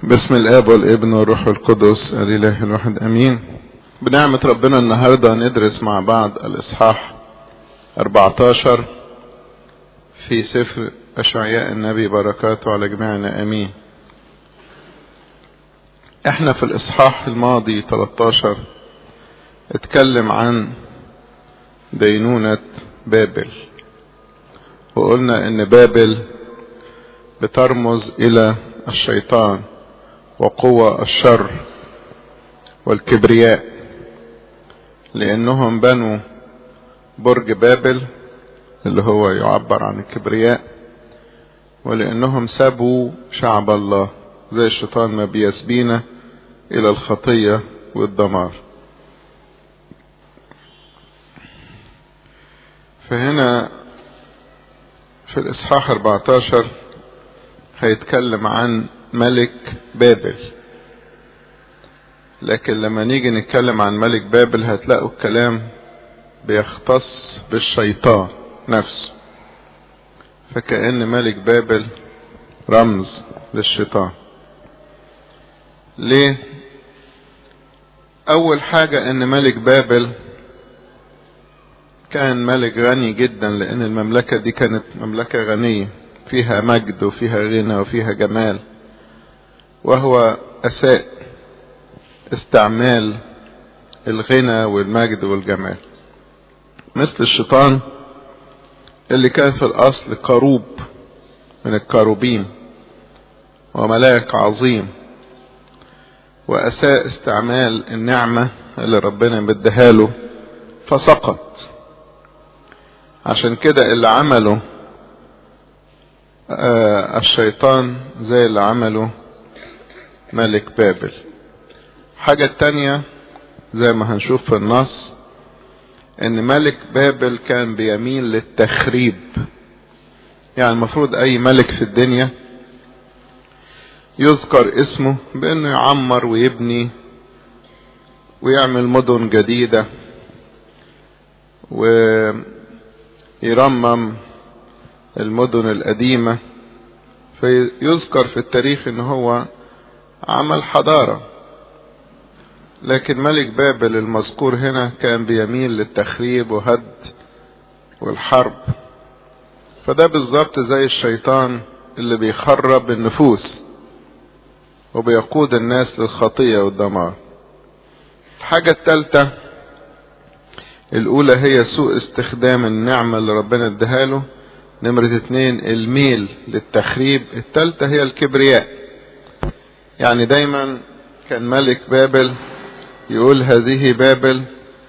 باسم الاب والابن والروح القدس الاله الواحد امين بنعمة ربنا النهاردة ندرس مع بعض الاصحاح 14 في سفر اشعياء النبي بركاته على جميعنا امين احنا في الاصحاح الماضي 13 اتكلم عن دينونة بابل وقلنا ان بابل بترمز الى الشيطان وقوى الشر والكبرياء لانهم بنوا برج بابل اللي هو يعبر عن الكبرياء ولانهم سابوا شعب الله زي الشيطان ما بيسبينا الى الخطية والدمار فهنا في الاصحاح 14 هيتكلم عن ملك بابل لكن لما نيجي نتكلم عن ملك بابل هتلاقوا الكلام بيختص بالشيطان نفسه فكأن ملك بابل رمز للشيطان ليه اول حاجة ان ملك بابل كان ملك غني جدا لان المملكة دي كانت مملكة غنية فيها مجد وفيها غنى وفيها جمال وهو اساء استعمال الغنى والمجد والجمال مثل الشيطان اللي كان في الاصل كروب من الكروبين وملاك عظيم واساء استعمال النعمة اللي ربنا مديها له فسقط عشان كده اللي عمله آه الشيطان زي اللي عمله ملك بابل حاجة تانية زي ما هنشوف في النص ان ملك بابل كان بيميل للتخريب يعني المفروض اي ملك في الدنيا يذكر اسمه بانه يعمر ويبني ويعمل مدن جديدة ويرمم المدن القديمة فيذكر في التاريخ ان هو عمل حضارة لكن ملك بابل المذكور هنا كان بيميل للتخريب وهد والحرب فده بالظبط زي الشيطان اللي بيخرب النفوس وبيقود الناس للخطية والدمار الحاجة التالتة الأولى هي سوء استخدام النعمة اللي ربنا اداها له نمرة اتنين الميل للتخريب التالتة هي الكبرياء يعني دايما كان ملك بابل يقول هذه بابل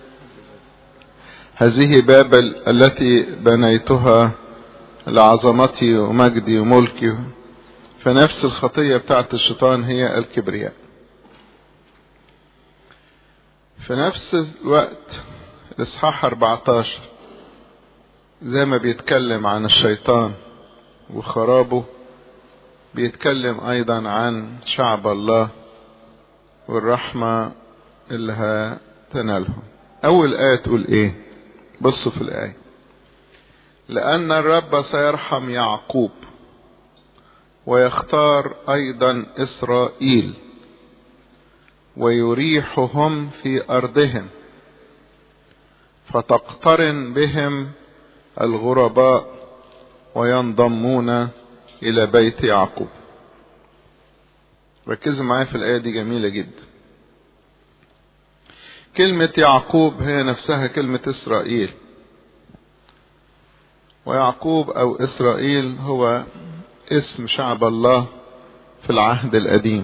هذه بابل التي بنيتها لعظمتي ومجدي وملكي فنفس الخطية بتاعت الشيطان هي الكبرياء في نفس الوقت الاصحاح 14 زي ما بيتكلم عن الشيطان وخرابه بيتكلم ايضا عن شعب الله والرحمة اللي هتنالهم اول ايه تقول ايه بصوا في الايه لان الرب سيرحم يعقوب ويختار ايضا اسرائيل ويريحهم في ارضهم فتقترن بهم الغرباء وينضمون الى بيت يعقوب ركزوا معايا في الايه دي جميله جدا كلمه يعقوب هي نفسها كلمه اسرائيل ويعقوب او اسرائيل هو اسم شعب الله في العهد القديم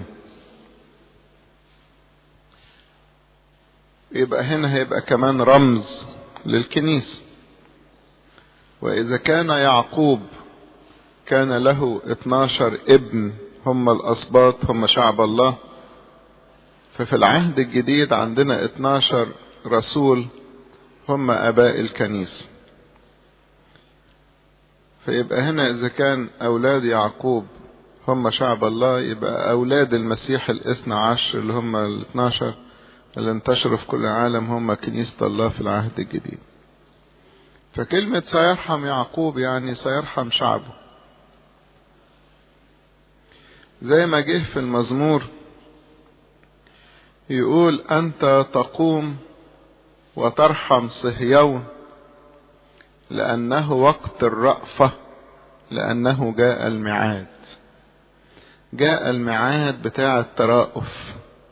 يبقى هنا هيبقى كمان رمز للكنيسه واذا كان يعقوب كان له 12 ابن هم الاسباط هم شعب الله ففي العهد الجديد عندنا 12 رسول هم اباء الكنيسه فيبقى هنا اذا كان اولاد يعقوب هم شعب الله يبقى اولاد المسيح الاثنى عشر اللي هم ال 12 اللي انتشروا في كل العالم هم كنيسة الله في العهد الجديد فكلمة سيرحم يعقوب يعني سيرحم شعبه زي ما جه في المزمور يقول أنت تقوم وترحم صهيون لأنه وقت الرأفة لأنه جاء الميعاد جاء الميعاد بتاع الترأف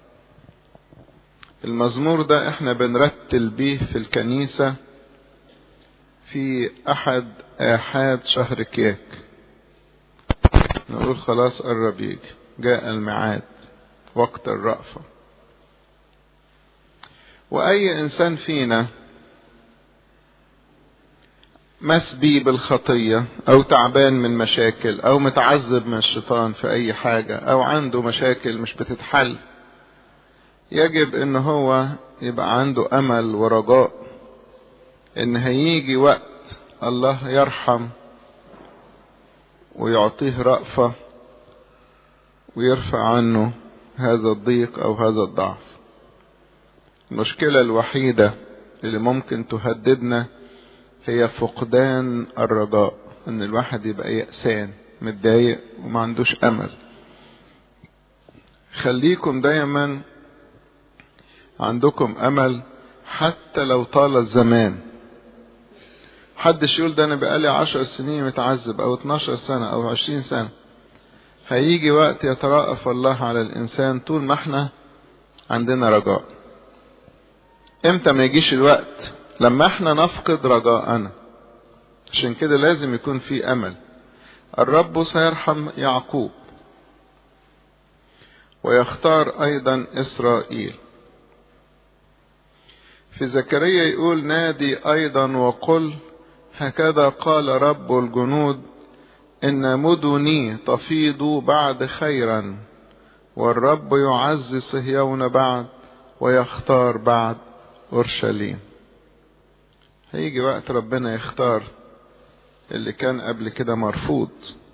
المزمور ده احنا بنرتل بيه في الكنيسة في أحد آحاد شهر كياك نقول خلاص قرب يجي جاء الميعاد وقت الرأفة وأي إنسان فينا مسبي بالخطية أو تعبان من مشاكل أو متعذب من الشيطان في أي حاجة أو عنده مشاكل مش بتتحل يجب إن هو يبقى عنده أمل ورجاء إن هيجي وقت الله يرحم ويعطيه رأفة ويرفع عنه هذا الضيق أو هذا الضعف المشكلة الوحيدة اللي ممكن تهددنا هي فقدان الرجاء ان الواحد يبقى يأسان متضايق وما عندوش امل خليكم دايما عندكم امل حتى لو طال الزمان حدش يقول ده انا بقالي عشر سنين متعذب او اتناشر سنة او عشرين سنة هيجي وقت يترأف الله على الانسان طول ما احنا عندنا رجاء امتى ما يجيش الوقت لما احنا نفقد رجاءنا عشان كده لازم يكون في امل الرب سيرحم يعقوب ويختار ايضا اسرائيل في زكريا يقول نادي ايضا وقل هكذا قال رب الجنود ان مدني تفيض بعد خيرا والرب يعزي صهيون بعد ويختار بعد اورشليم هيجي وقت ربنا يختار اللي كان قبل كده مرفوض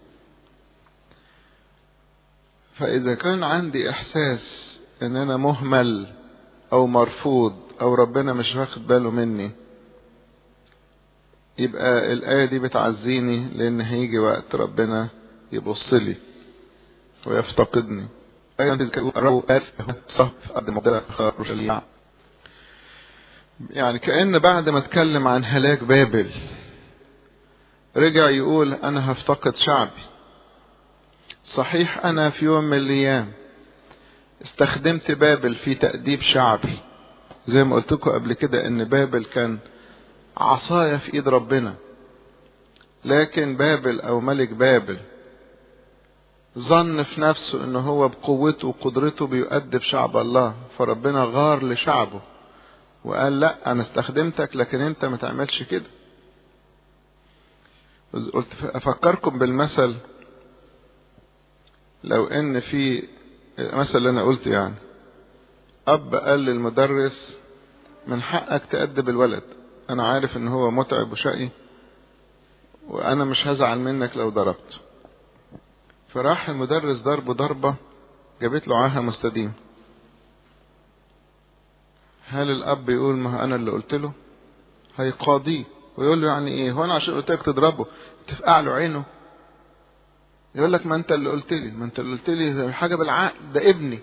فاذا كان عندي احساس ان انا مهمل او مرفوض او ربنا مش واخد باله مني يبقى الآية دي بتعزيني لأن هيجي وقت ربنا يبص لي ويفتقدني يعني كأن بعد ما اتكلم عن هلاك بابل رجع يقول أنا هفتقد شعبي صحيح أنا في يوم من الأيام استخدمت بابل في تأديب شعبي زي ما قلت لكم قبل كده ان بابل كان عصاية في ايد ربنا لكن بابل او ملك بابل ظن في نفسه ان هو بقوته وقدرته بيؤدب شعب الله فربنا غار لشعبه وقال لا انا استخدمتك لكن انت ما تعملش كده قلت افكركم بالمثل لو ان في مثل اللي انا قلته يعني اب قال للمدرس من حقك تأدب الولد انا عارف ان هو متعب وشقي وانا مش هزعل منك لو ضربته فراح المدرس ضربه ضربة جابت له عاهة مستديم هل الاب يقول ما انا اللي قلت له هيقاضيه ويقول له يعني ايه هو انا عشان قلت لك تضربه تفقع له عينه يقول لك ما انت اللي قلت لي ما انت اللي قلت لي حاجه بالعقل ده ابني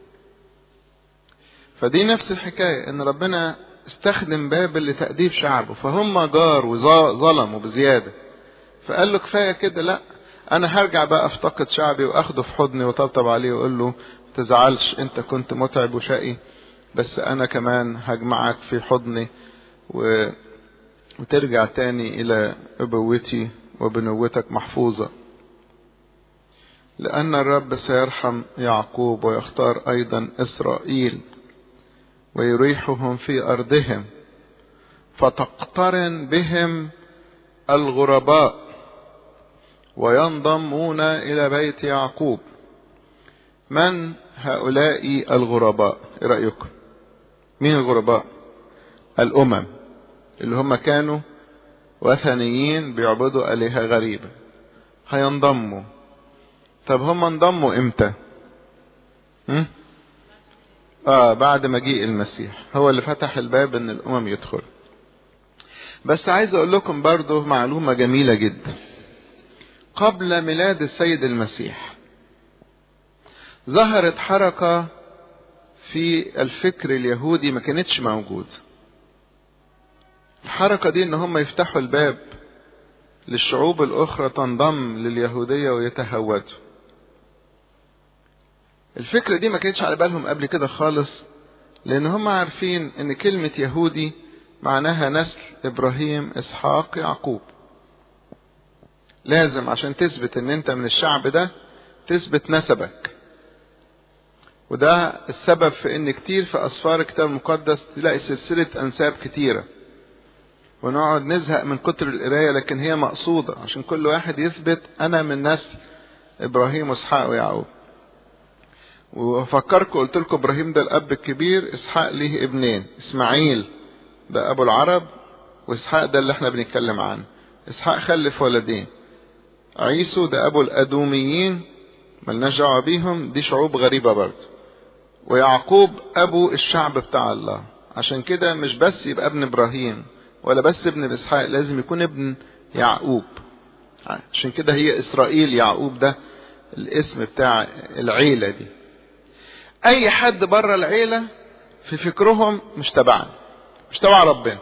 فدي نفس الحكايه ان ربنا استخدم بابل لتأديب شعبه فهم جار وظلموا بزياده فقال له كفايه كده لا انا هرجع بقى افتقد شعبي واخده في حضني وطبطب عليه واقول له تزعلش انت كنت متعب وشقي بس انا كمان هجمعك في حضني و... وترجع تاني الى ابوتي وبنوتك محفوظة لان الرب سيرحم يعقوب ويختار ايضا اسرائيل ويريحهم في ارضهم فتقترن بهم الغرباء وينضمون الى بيت يعقوب من هؤلاء الغرباء ايه رايكم مين الغرباء الامم اللي هم كانوا وثنيين بيعبدوا الهه غريبه هينضموا طب هم انضموا امتى هم؟ اه بعد مجيء المسيح هو اللي فتح الباب ان الامم يدخل بس عايز اقول لكم برضو معلومه جميله جدا قبل ميلاد السيد المسيح ظهرت حركة في الفكر اليهودي ما كانتش موجود الحركة دي ان هم يفتحوا الباب للشعوب الاخرى تنضم لليهودية ويتهودوا الفكرة دي ما كانتش على بالهم قبل كده خالص لان هم عارفين ان كلمة يهودي معناها نسل ابراهيم اسحاق يعقوب لازم عشان تثبت ان انت من الشعب ده تثبت نسبك وده السبب في ان كتير في اسفار الكتاب المقدس تلاقي سلسلة انساب كتيرة ونقعد نزهق من كتر القراية لكن هي مقصودة عشان كل واحد يثبت انا من نسل ابراهيم واسحاق ويعقوب وفكركم قلت لكم ابراهيم ده الاب الكبير اسحاق ليه ابنين اسماعيل ده ابو العرب واسحاق ده اللي احنا بنتكلم عنه اسحاق خلف ولدين عيسو ده ابو الادوميين ملناش دعوه بيهم دي شعوب غريبه برضه ويعقوب ابو الشعب بتاع الله عشان كده مش بس يبقى ابن ابراهيم ولا بس ابن اسحاق لازم يكون ابن يعقوب عشان كده هي اسرائيل يعقوب ده الاسم بتاع العيله دي اي حد بره العيله في فكرهم مش تبعنا مش تبع ربنا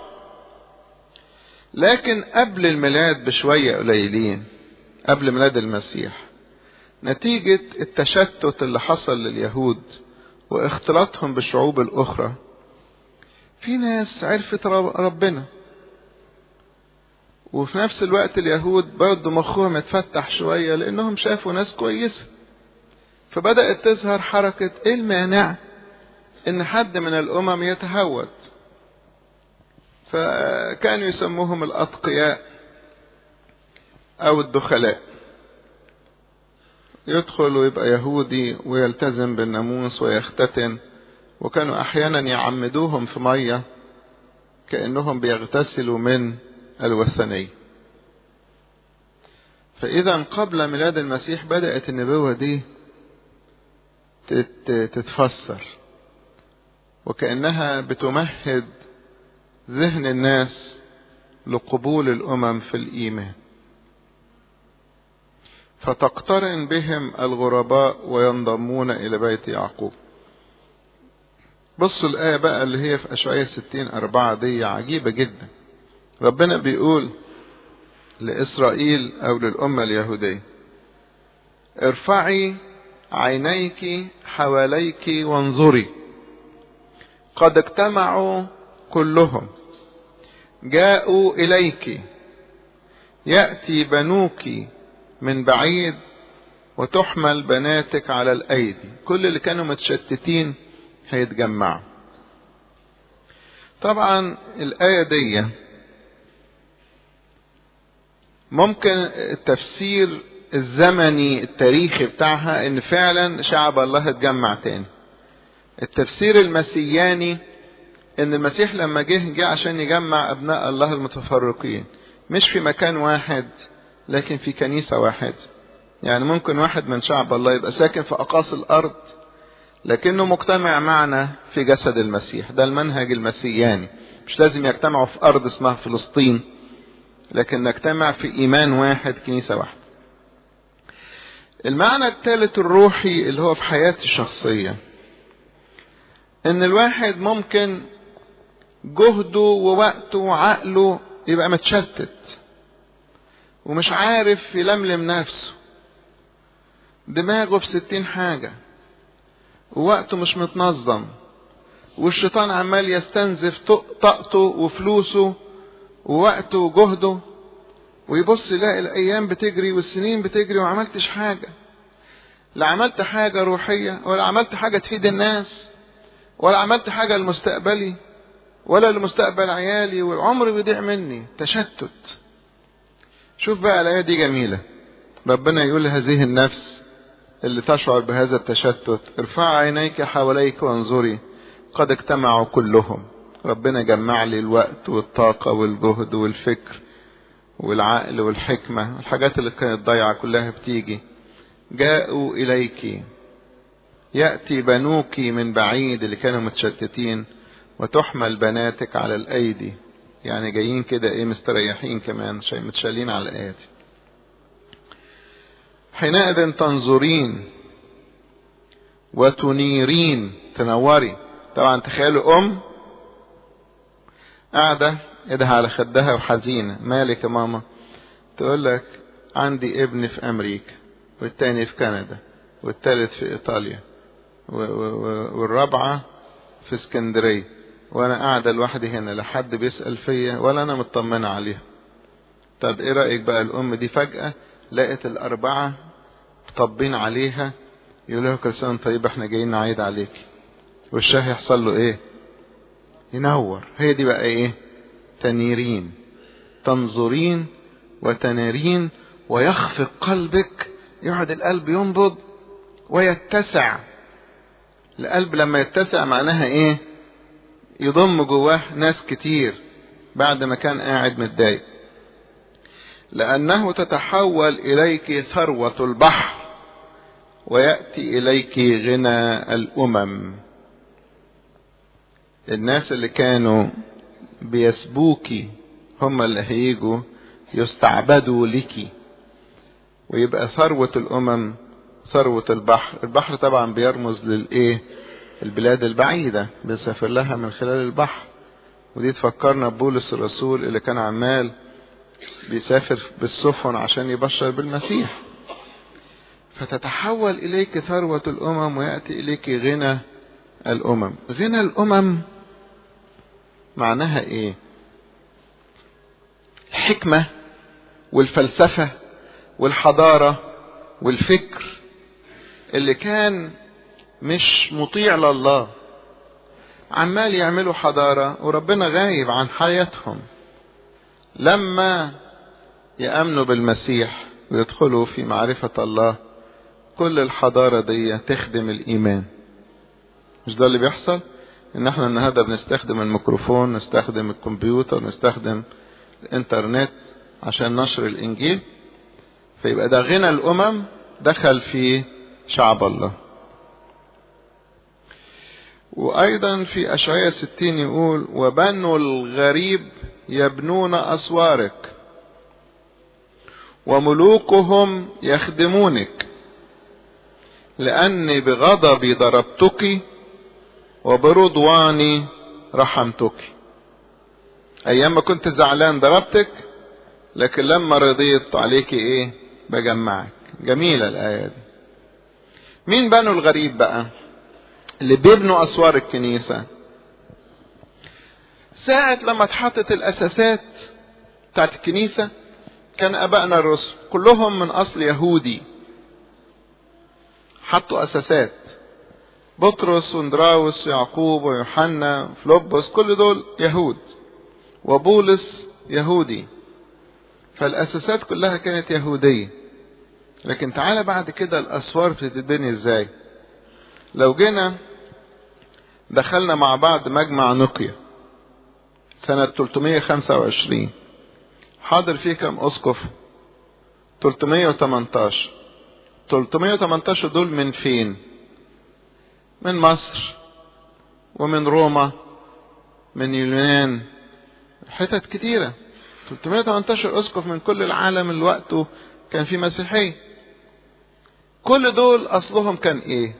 لكن قبل الميلاد بشويه قليلين قبل ميلاد المسيح نتيجة التشتت اللي حصل لليهود واختلاطهم بالشعوب الأخرى في ناس عرفت ربنا وفي نفس الوقت اليهود برضه مخهم اتفتح شوية لأنهم شافوا ناس كويسة فبدأت تظهر حركة ايه المانع ان حد من الامم يتهود فكانوا يسموهم الاتقياء او الدخلاء يدخل ويبقى يهودي ويلتزم بالناموس ويختتن وكانوا احيانا يعمدوهم في ميه كانهم بيغتسلوا من الوثنيه فاذا قبل ميلاد المسيح بدات النبوه دي تتفسر وكانها بتمهد ذهن الناس لقبول الامم في الايمان فتقترن بهم الغرباء وينضمون إلى بيت يعقوب بصوا الآية بقى اللي هي في أشعية ستين أربعة دي عجيبة جدا ربنا بيقول لإسرائيل أو للأمة اليهودية ارفعي عينيك حواليك وانظري قد اجتمعوا كلهم جاءوا إليك يأتي بنوك من بعيد وتحمل بناتك على الايدي كل اللي كانوا متشتتين هيتجمعوا طبعا الايه دي ممكن التفسير الزمني التاريخي بتاعها ان فعلا شعب الله اتجمع تاني التفسير المسياني ان المسيح لما جه جه عشان يجمع ابناء الله المتفرقين مش في مكان واحد لكن في كنيسة واحدة يعني ممكن واحد من شعب الله يبقى ساكن في أقاصي الأرض لكنه مجتمع معنا في جسد المسيح ده المنهج المسياني مش لازم يجتمعوا في أرض اسمها فلسطين لكن نجتمع في إيمان واحد كنيسة واحدة المعنى الثالث الروحي اللي هو في حياتي الشخصية ان الواحد ممكن جهده ووقته وعقله يبقى متشتت ومش عارف يلملم نفسه دماغه في ستين حاجة ووقته مش متنظم والشيطان عمال يستنزف طاقته وفلوسه ووقته وجهده ويبص يلاقي الايام بتجري والسنين بتجري وما عملتش حاجة لا عملت حاجة روحية ولا عملت حاجة تفيد الناس ولا عملت حاجة لمستقبلي ولا لمستقبل عيالي والعمر بيضيع مني تشتت شوف بقى الآية دي جميلة ربنا يقول هذه النفس اللي تشعر بهذا التشتت ارفع عينيك حواليك وانظري قد اجتمعوا كلهم ربنا جمع لي الوقت والطاقة والجهد والفكر والعقل والحكمة الحاجات اللي كانت ضايعة كلها بتيجي جاءوا إليك يأتي بنوك من بعيد اللي كانوا متشتتين وتحمل بناتك على الأيدي يعني جايين كده ايه مستريحين كمان متشالين على الآيات حينئذ تنظرين وتنيرين تنوري طبعا تخيلوا ام قاعدة ايدها على خدها وحزينة مالك يا ماما تقول لك عندي ابن في امريكا والتاني في كندا والتالت في ايطاليا والرابعة في اسكندرية وانا قاعدة لوحدي هنا لا حد بيسأل فيا ولا انا مطمنة عليها طب ايه رأيك بقى الام دي فجأة لقت الاربعة طبين عليها يقول لها كل سنة طيب احنا جايين نعيد عليكي والشاه يحصل له ايه ينور هي دي بقى ايه تنيرين تنظرين وتنارين ويخفق قلبك يقعد القلب ينبض ويتسع القلب لما يتسع معناها ايه يضم جواه ناس كتير بعد ما كان قاعد متضايق لأنه تتحول إليك ثروة البحر ويأتي إليك غنى الأمم الناس اللي كانوا بيسبوكي هم اللي هيجوا يستعبدوا لك ويبقى ثروة الأمم ثروة البحر البحر طبعا بيرمز للإيه البلاد البعيدة بنسافر لها من خلال البحر ودي تفكرنا ببولس الرسول اللي كان عمال بيسافر بالسفن عشان يبشر بالمسيح فتتحول إليك ثروة الأمم ويأتي إليك غنى الأمم غنى الأمم معناها إيه الحكمة والفلسفة والحضارة والفكر اللي كان مش مطيع لله عمال يعملوا حضارة وربنا غايب عن حياتهم لما يأمنوا بالمسيح ويدخلوا في معرفة الله كل الحضارة دي تخدم الإيمان مش ده اللي بيحصل ان احنا النهارده بنستخدم الميكروفون نستخدم الكمبيوتر نستخدم الانترنت عشان نشر الانجيل فيبقى ده غنى الامم دخل في شعب الله وايضا في اشعياء ستين يقول وبنو الغريب يبنون اسوارك وملوكهم يخدمونك لاني بغضبي ضربتك وبرضواني رحمتك ايام ما كنت زعلان ضربتك لكن لما رضيت عليك ايه بجمعك جميلة الاية دي مين بنو الغريب بقى اللي بيبنوا اسوار الكنيسة ساعة لما اتحطت الاساسات بتاعت الكنيسة كان ابائنا الرسل كلهم من اصل يهودي حطوا اساسات بطرس واندراوس ويعقوب ويوحنا فلوبس كل دول يهود وبولس يهودي فالاساسات كلها كانت يهودية لكن تعالى بعد كده الاسوار بتتبني ازاي لو جينا دخلنا مع بعض مجمع نقية سنة 325 حاضر فيه كم اسقف 318 318 دول من فين من مصر ومن روما من اليونان حتت كتيرة 318 اسقف من كل العالم اللي وقته كان في مسيحية كل دول اصلهم كان ايه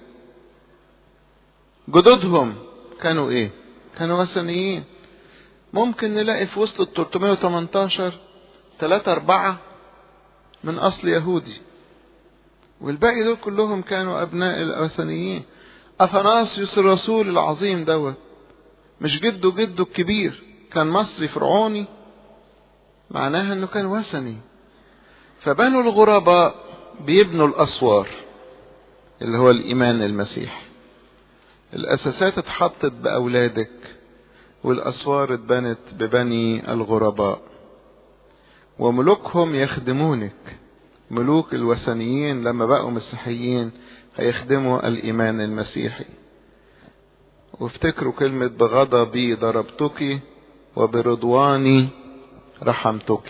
جدودهم كانوا ايه كانوا وثنيين ممكن نلاقي في وسط ال 318 ثلاثة أربعة من أصل يهودي والباقي دول كلهم كانوا أبناء الوثنيين أثناسيوس الرسول العظيم دوت مش جده جده الكبير كان مصري فرعوني معناها انه كان وثني فبنوا الغرباء بيبنوا الاسوار اللي هو الايمان المسيحي الاساسات اتحطت باولادك والاسوار اتبنت ببني الغرباء وملوكهم يخدمونك ملوك الوثنيين لما بقوا مسيحيين هيخدموا الايمان المسيحي وافتكروا كلمة بغضبي ضربتك وبرضواني رحمتك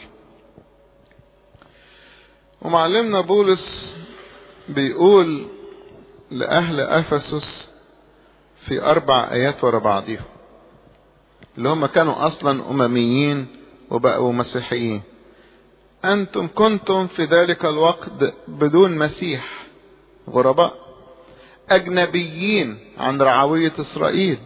ومعلمنا بولس بيقول لأهل أفسس في أربع آيات ورا بعضيهم اللي هم كانوا أصلا أمميين وبقوا مسيحيين أنتم كنتم في ذلك الوقت بدون مسيح غرباء اجنبيين عن رعوية اسرائيل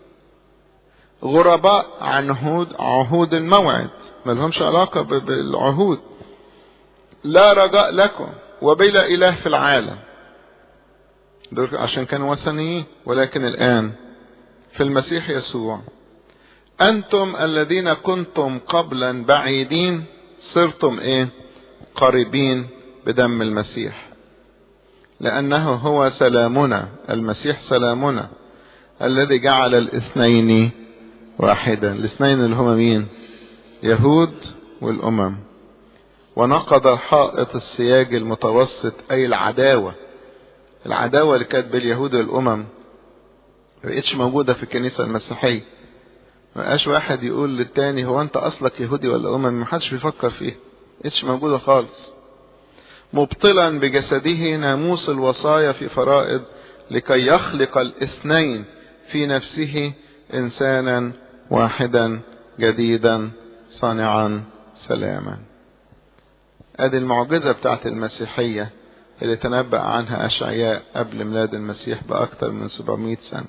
غرباء عن عهود عهود الموعد ما لهمش علاقة بالعهود لا رجاء لكم وبلا اله في العالم دول عشان كانوا وثنيين ولكن الان في المسيح يسوع انتم الذين كنتم قبلا بعيدين صرتم ايه قريبين بدم المسيح لانه هو سلامنا المسيح سلامنا الذي جعل الاثنين واحدا الاثنين اللي هما مين يهود والامم ونقض حائط السياج المتوسط اي العداوه العداوه اللي كانت باليهود والامم ما بقتش موجوده في الكنيسه المسيحيه ما بقاش واحد يقول للتاني هو انت اصلك يهودي ولا اممي ما حدش بيفكر فيه مش موجوده خالص مبطلا بجسده ناموس الوصايا في فرائض لكي يخلق الاثنين في نفسه انسانا واحدا جديدا صانعا سلاما ادي المعجزه بتاعت المسيحيه اللي تنبأ عنها اشعياء قبل ميلاد المسيح باكثر من 700 سنه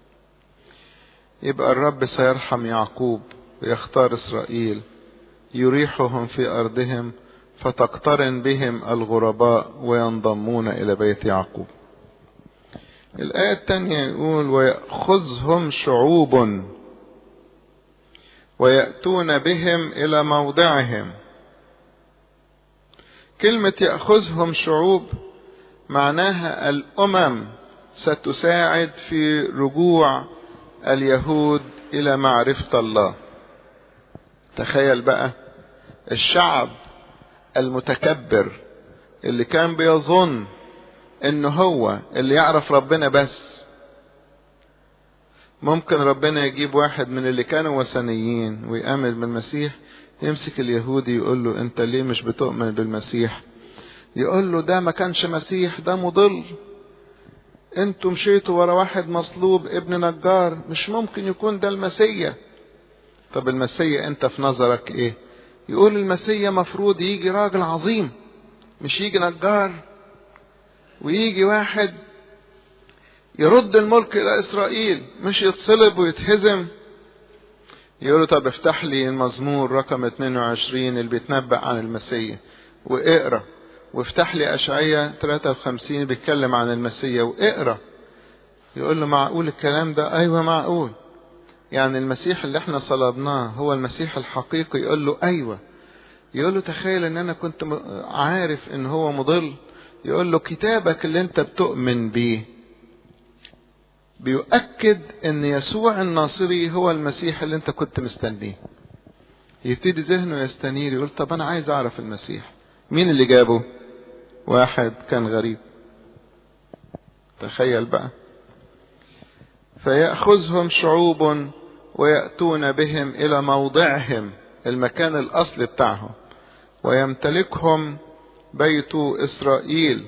يبقى الرب سيرحم يعقوب ويختار اسرائيل يريحهم في ارضهم فتقترن بهم الغرباء وينضمون الى بيت يعقوب الآية الثانية يقول ويأخذهم شعوب ويأتون بهم إلى موضعهم كلمة يأخذهم شعوب معناها الأمم ستساعد في رجوع اليهود إلى معرفة الله تخيل بقى الشعب المتكبر اللي كان بيظن ان هو اللي يعرف ربنا بس ممكن ربنا يجيب واحد من اللي كانوا وثنيين ويأمن بالمسيح يمسك اليهودي يقول له انت ليه مش بتؤمن بالمسيح يقول له ده ما كانش مسيح ده مضل انتوا مشيتوا ورا واحد مصلوب ابن نجار مش ممكن يكون ده المسيا طب المسيا انت في نظرك ايه يقول المسيا مفروض يجي راجل عظيم مش يجي نجار ويجي واحد يرد الملك الى اسرائيل مش يتصلب ويتهزم يقول له طب افتح لي المزمور رقم 22 اللي بيتنبأ عن المسيح واقرا وافتح لي اشعياء 53 بيتكلم عن المسيح واقرا يقول له معقول الكلام ده ايوه معقول يعني المسيح اللي احنا صلبناه هو المسيح الحقيقي يقول له ايوه يقول له تخيل ان انا كنت عارف ان هو مضل يقول له كتابك اللي انت بتؤمن بيه بيؤكد ان يسوع الناصري هو المسيح اللي انت كنت مستنيه يبتدي ذهنه يستنير يقول طب انا عايز اعرف المسيح مين اللي جابه واحد كان غريب تخيل بقى فيأخذهم شعوب ويأتون بهم إلى موضعهم المكان الأصل بتاعهم ويمتلكهم بيت إسرائيل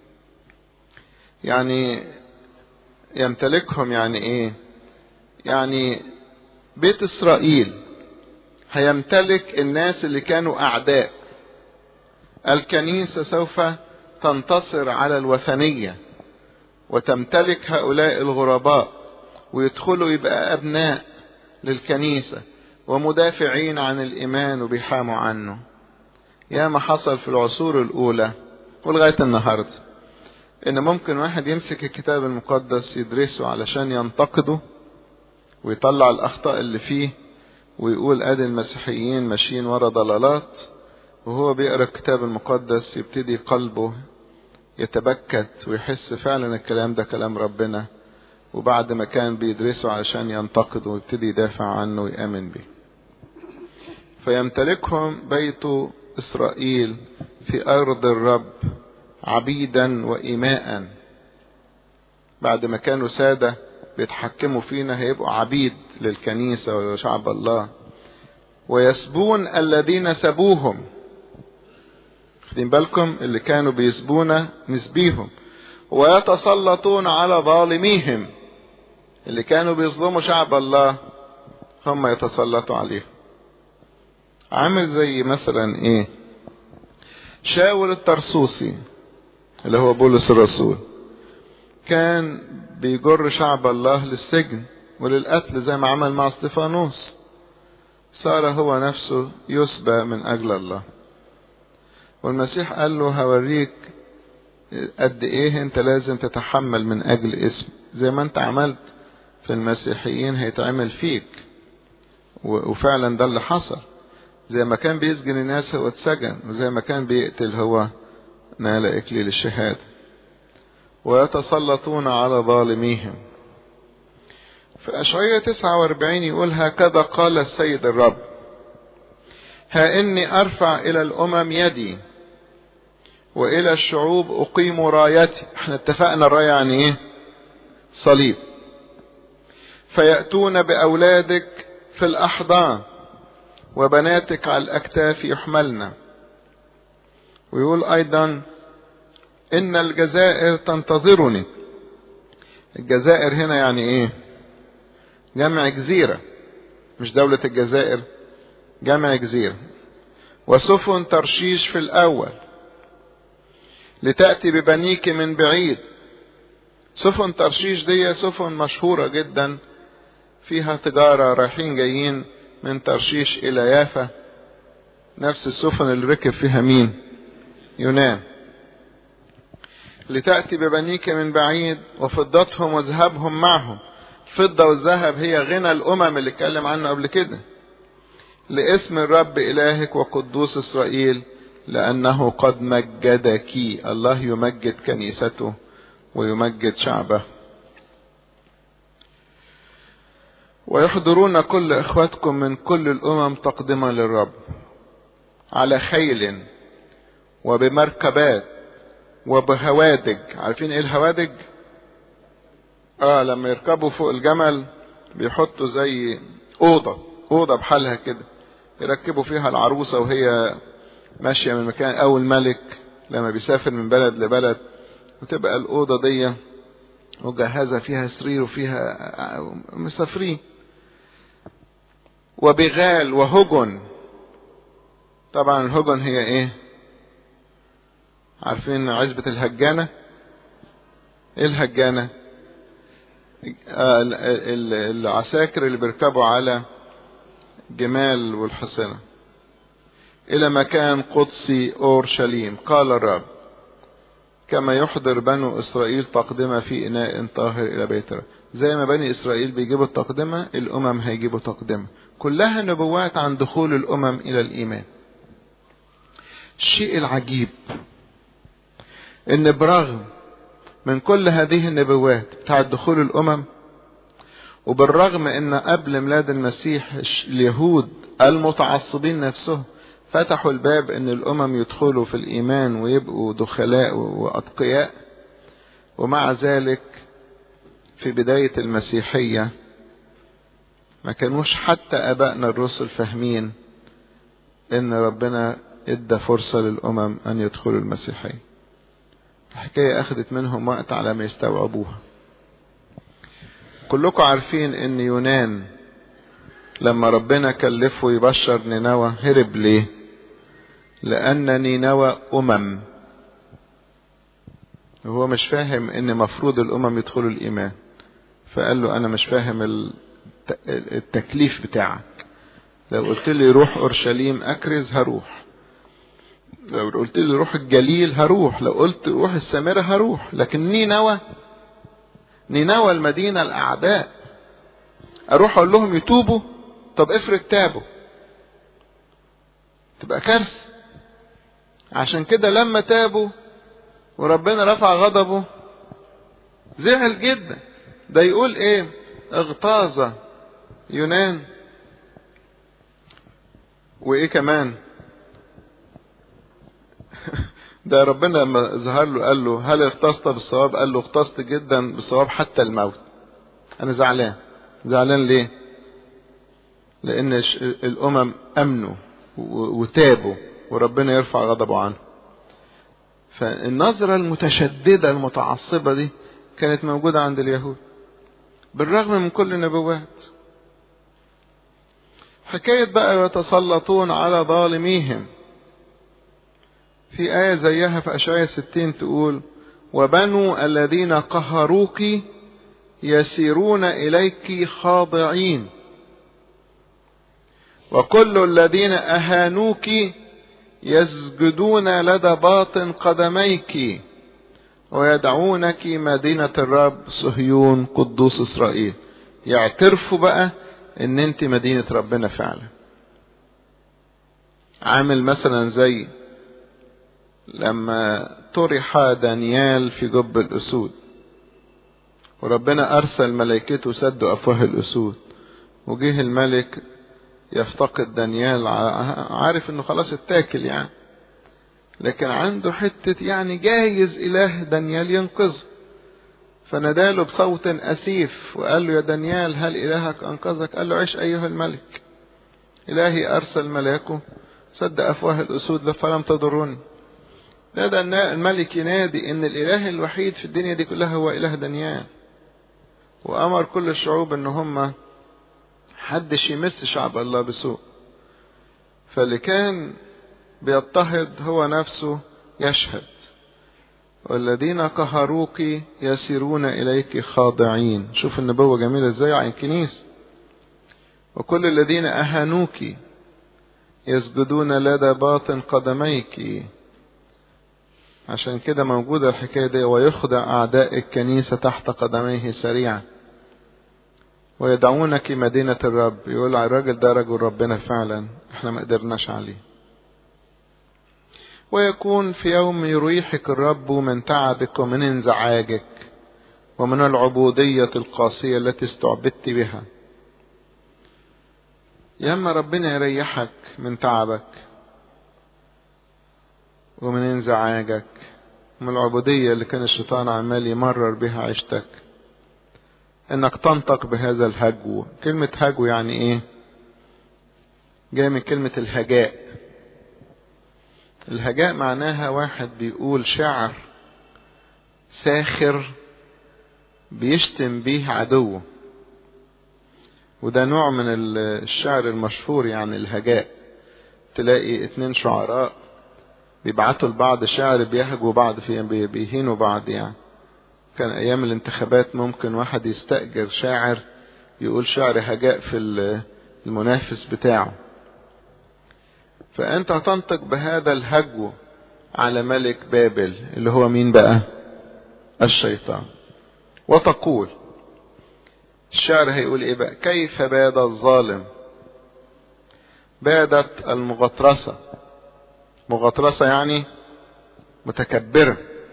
يعني يمتلكهم يعني إيه يعني بيت إسرائيل هيمتلك الناس اللي كانوا أعداء الكنيسة سوف تنتصر على الوثنية وتمتلك هؤلاء الغرباء ويدخلوا يبقى أبناء للكنيسة ومدافعين عن الإيمان وبيحاموا عنه يا ما حصل في العصور الأولى ولغاية النهاردة إن ممكن واحد يمسك الكتاب المقدس يدرسه علشان ينتقده ويطلع الأخطاء اللي فيه ويقول أدي المسيحيين ماشيين ورا ضلالات وهو بيقرأ الكتاب المقدس يبتدي قلبه يتبكت ويحس فعلا الكلام ده كلام ربنا وبعد ما كان بيدرسه علشان ينتقده ويبتدي يدافع عنه ويأمن به فيمتلكهم بيت إسرائيل في أرض الرب عبيدا وإماء بعد ما كانوا سادة بيتحكموا فينا هيبقوا عبيد للكنيسة ولشعب الله ويسبون الذين سبوهم خدين بالكم اللي كانوا بيسبونا نسبيهم ويتسلطون على ظالميهم اللي كانوا بيظلموا شعب الله هم يتسلطوا عليهم عامل زي مثلا ايه شاول الترسوسي اللي هو بولس الرسول كان بيجر شعب الله للسجن وللقتل زي ما عمل مع استفانوس صار هو نفسه يسبى من أجل الله والمسيح قال له هوريك قد ايه انت لازم تتحمل من اجل اسم زي ما انت عملت في المسيحيين هيتعمل فيك وفعلا ده اللي حصل زي ما كان بيسجن الناس هو اتسجن وزي ما كان بيقتل هو نال اكليل الشهاده ويتسلطون على ظالميهم في أشعية 49 يقول هكذا قال السيد الرب ها إني أرفع إلى الأمم يدي وإلى الشعوب أقيم رايتي احنا اتفقنا الراية يعني إيه صليب فيأتون بأولادك في الأحضان وبناتك على الأكتاف يحملن ويقول أيضا إن الجزائر تنتظرني الجزائر هنا يعني إيه جمع جزيرة مش دولة الجزائر جمع جزيرة وسفن ترشيش في الأول لتأتي ببنيك من بعيد سفن ترشيش دي سفن مشهورة جدا فيها تجارة رايحين جايين من ترشيش إلى يافا نفس السفن اللي ركب فيها مين يونان لتأتي ببنيك من بعيد وفضتهم وذهبهم معهم الفضة والذهب هي غنى الأمم اللي اتكلم عنه قبل كده لاسم الرب إلهك وقدوس إسرائيل لأنه قد مجدك الله يمجد كنيسته ويمجد شعبه ويحضرون كل إخواتكم من كل الأمم تقدمة للرب على خيل وبمركبات وبهوادج عارفين ايه الهوادج اه لما يركبوا فوق الجمل بيحطوا زي اوضه اوضه بحالها كده يركبوا فيها العروسه وهي ماشيه من مكان او الملك لما بيسافر من بلد لبلد وتبقى الاوضه دي مجهزه فيها سرير وفيها مسافرين وبغال وهجن طبعا الهجن هي ايه عارفين عزبة الهجانة ايه الهجانة آه العساكر اللي بيركبوا على جمال والحصنة الى مكان قدسي اورشليم قال الرب كما يحضر بنو اسرائيل تقدمة في اناء طاهر الى بيت الرب زي ما بني اسرائيل بيجيبوا التقدمة الامم هيجيبوا تقدمة كلها نبوات عن دخول الامم الى الايمان الشيء العجيب ان برغم من كل هذه النبوات بتاعت دخول الامم وبالرغم ان قبل ميلاد المسيح اليهود المتعصبين نفسهم فتحوا الباب ان الامم يدخلوا في الايمان ويبقوا دخلاء واتقياء ومع ذلك في بداية المسيحية ما كانوش حتى ابائنا الرسل فاهمين ان ربنا ادى فرصة للامم ان يدخلوا المسيحية الحكاية اخذت منهم وقت على ما يستوعبوها كلكم عارفين ان يونان لما ربنا كلفه يبشر نينوى هرب ليه لان نينوى امم هو مش فاهم ان مفروض الامم يدخلوا الايمان فقال له انا مش فاهم التكليف بتاعك لو قلت لي روح اورشليم اكرز هروح لو قلت لي روح الجليل هروح لو قلت روح السامرة هروح لكن نينوى نينوى المدينة الأعداء أروح أقول لهم يتوبوا طب افرض تابوا تبقى كارثة عشان كده لما تابوا وربنا رفع غضبه زعل جدا ده يقول ايه اغتاظ يونان وايه كمان ده ربنا لما ظهر له قال له هل اغتصت بالصواب قال له اغتصت جدا بالصواب حتى الموت انا زعلان زعلان ليه لان الامم امنوا وتابوا وربنا يرفع غضبه عنه فالنظرة المتشددة المتعصبة دي كانت موجودة عند اليهود بالرغم من كل النبوات حكاية بقى يتسلطون على ظالميهم في آية زيها في أشعية ستين تقول وبنو الذين قهروك يسيرون إليك خاضعين وكل الذين أهانوك يسجدون لدى باطن قدميك ويدعونك مدينة الرب صهيون قدوس إسرائيل يعترفوا بقى ان انت مدينة ربنا فعلا عامل مثلا زي لما طرح دانيال في جب الأسود وربنا أرسل ملائكته سدوا أفواه الأسود وجه الملك يفتقد دانيال عارف انه خلاص اتاكل يعني لكن عنده حتة يعني جايز إله دانيال ينقذه فناداله بصوت أسيف وقال له يا دانيال هل إلهك أنقذك قال له عش أيها الملك إلهي أرسل ملاكه سد أفواه الأسود فلم تضرني ده الملك ينادي ان الاله الوحيد في الدنيا دي كلها هو اله دانيال وامر كل الشعوب ان هم حدش يمس شعب الله بسوء فاللي كان بيضطهد هو نفسه يشهد والذين قهروك يسيرون اليك خاضعين شوف النبوة جميلة ازاي عن كنيس وكل الذين اهانوك يسجدون لدى باطن قدميك عشان كده موجودة الحكاية دي ويخضع أعداء الكنيسة تحت قدميه سريعا ويدعونك مدينة الرب يقول الراجل ده رجل ربنا فعلا احنا ما قدرناش عليه ويكون في يوم يريحك الرب من تعبك ومن انزعاجك ومن العبودية القاسية التي استعبدت بها ياما ربنا يريحك من تعبك ومن انزعاجك ومن العبودية اللي كان الشيطان عمال يمرر بها عيشتك انك تنطق بهذا الهجو كلمة هجو يعني ايه جاي من كلمة الهجاء الهجاء معناها واحد بيقول شعر ساخر بيشتم بيه عدوه وده نوع من الشعر المشهور يعني الهجاء تلاقي اتنين شعراء بيبعتوا لبعض شعر بيهجوا بعض في بيهينوا بعض يعني كان ايام الانتخابات ممكن واحد يستأجر شاعر يقول شعر هجاء في المنافس بتاعه فانت هتنطق بهذا الهجو على ملك بابل اللي هو مين بقى الشيطان وتقول الشعر هيقول ايه بقى كيف باد الظالم بادت المغطرسة مغطرسة يعني متكبرة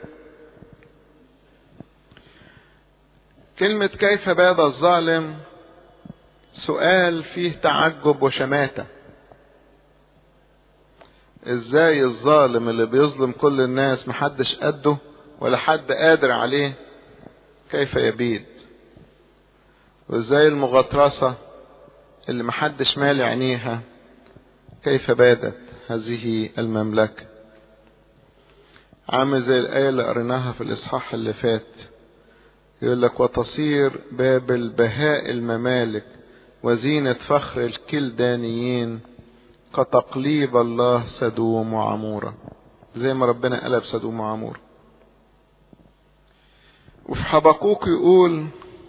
كلمة كيف باد الظالم سؤال فيه تعجب وشماتة ازاي الظالم اللي بيظلم كل الناس محدش قده ولا حد قادر عليه كيف يبيد وازاي المغطرسة اللي محدش مالي عينيها كيف بادت هذه المملكة عامل زي الآية اللي قريناها في الإصحاح اللي فات يقول لك وتصير بابل بهاء الممالك وزينة فخر الكلدانيين كتقليب الله سدوم وعمورة زي ما ربنا قلب سدوم وعمورة وفي حبقوك يقول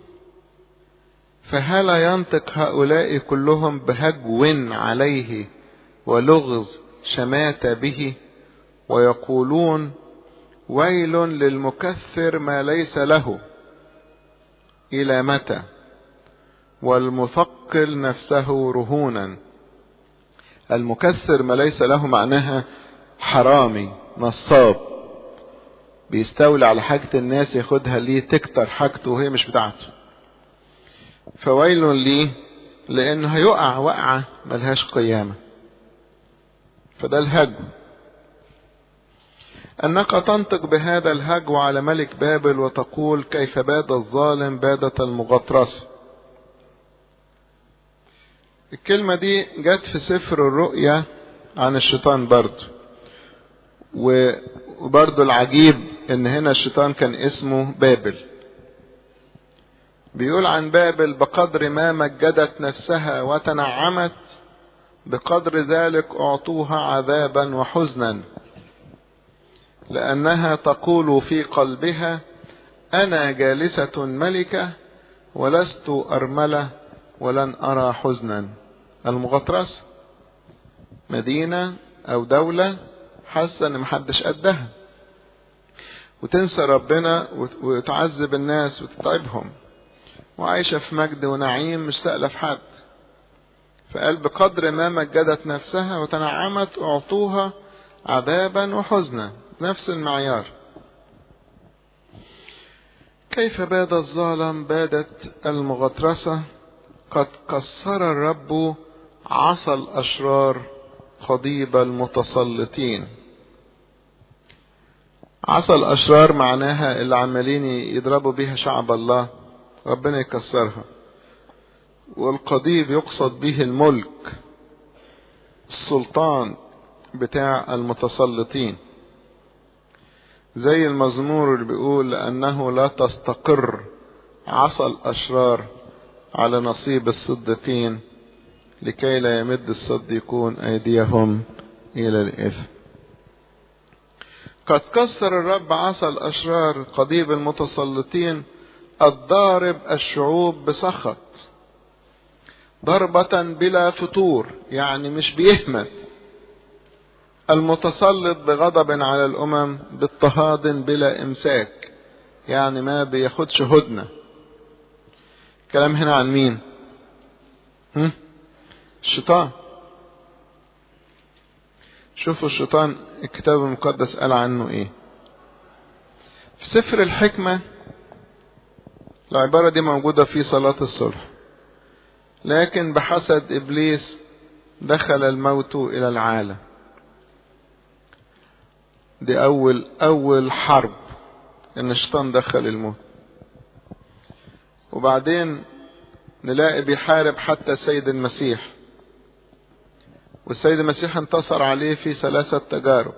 فهلا ينطق هؤلاء كلهم بهجو عليه ولغز شمات به ويقولون ويل للمكثر ما ليس له الى متى والمثقل نفسه رهونا المكسر ما ليس له معناها حرامي نصاب بيستولي على حاجة الناس ياخدها ليه تكتر حاجته وهي مش بتاعته فويل ليه لانه هيقع وقعة ملهاش قيامة فده الهجو انك تنطق بهذا الهجو على ملك بابل وتقول كيف باد الظالم بادة المغطرسة الكلمة دي جت في سفر الرؤيا عن الشيطان برضو وبرضو العجيب ان هنا الشيطان كان اسمه بابل بيقول عن بابل بقدر ما مجدت نفسها وتنعمت بقدر ذلك اعطوها عذابا وحزنا لأنها تقول في قلبها أنا جالسة ملكة ولست أرملة ولن أرى حزنا المغطرس مدينة أو دولة حاسة إن محدش قدها وتنسى ربنا وتعذب الناس وتتعبهم وعايشة في مجد ونعيم مش سائلة في حد فقال بقدر ما مجدت نفسها وتنعمت أعطوها عذابا وحزنا نفس المعيار كيف باد الظالم بادت المغطرسة قد كسر الرب عصا الأشرار قضيب المتسلطين عصا الأشرار معناها اللي عمالين يضربوا بيها شعب الله ربنا يكسرها والقضيب يقصد به الملك السلطان بتاع المتسلطين زي المزمور اللي بيقول لأنه لا تستقر عصا الأشرار على نصيب الصديقين لكي لا يمد الصديقون أيديهم إلى الإثم قد كسر الرب عصا الأشرار قضيب المتسلطين الضارب الشعوب بسخط ضربة بلا فتور يعني مش بيهمل المتسلط بغضب على الأمم باضطهاد بلا إمساك يعني ما بياخدش هدنة الكلام هنا عن مين هم؟ الشيطان شوفوا الشيطان الكتاب المقدس قال عنه ايه في سفر الحكمة العبارة دي موجودة في صلاة الصلح لكن بحسد إبليس دخل الموت إلى العالم دي أول أول حرب إن الشيطان دخل الموت وبعدين نلاقي بيحارب حتى السيد المسيح والسيد المسيح انتصر عليه في ثلاثة تجارب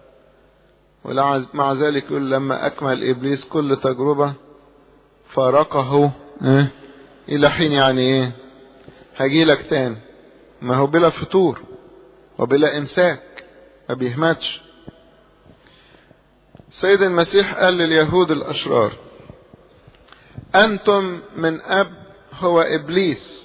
ومع ذلك يقول لما أكمل إبليس كل تجربة فارقه إيه؟ إلى حين يعني إيه هجيلك تاني ما هو بلا فتور وبلا إمساك ما بيهمتش سيد المسيح قال لليهود الأشرار أنتم من أب هو إبليس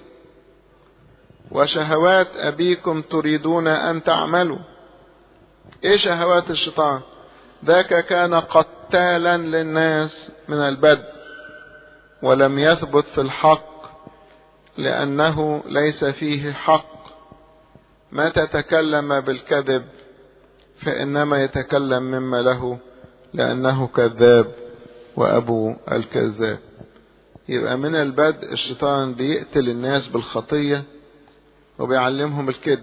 وشهوات أبيكم تريدون أن تعملوا إيه شهوات الشيطان ذاك كان قتالا للناس من البدء ولم يثبت في الحق لأنه ليس فيه حق متى تكلم بالكذب فإنما يتكلم مما له لأنه كذاب وأبو الكذاب يبقى من البدء الشيطان بيقتل الناس بالخطية وبيعلمهم الكذب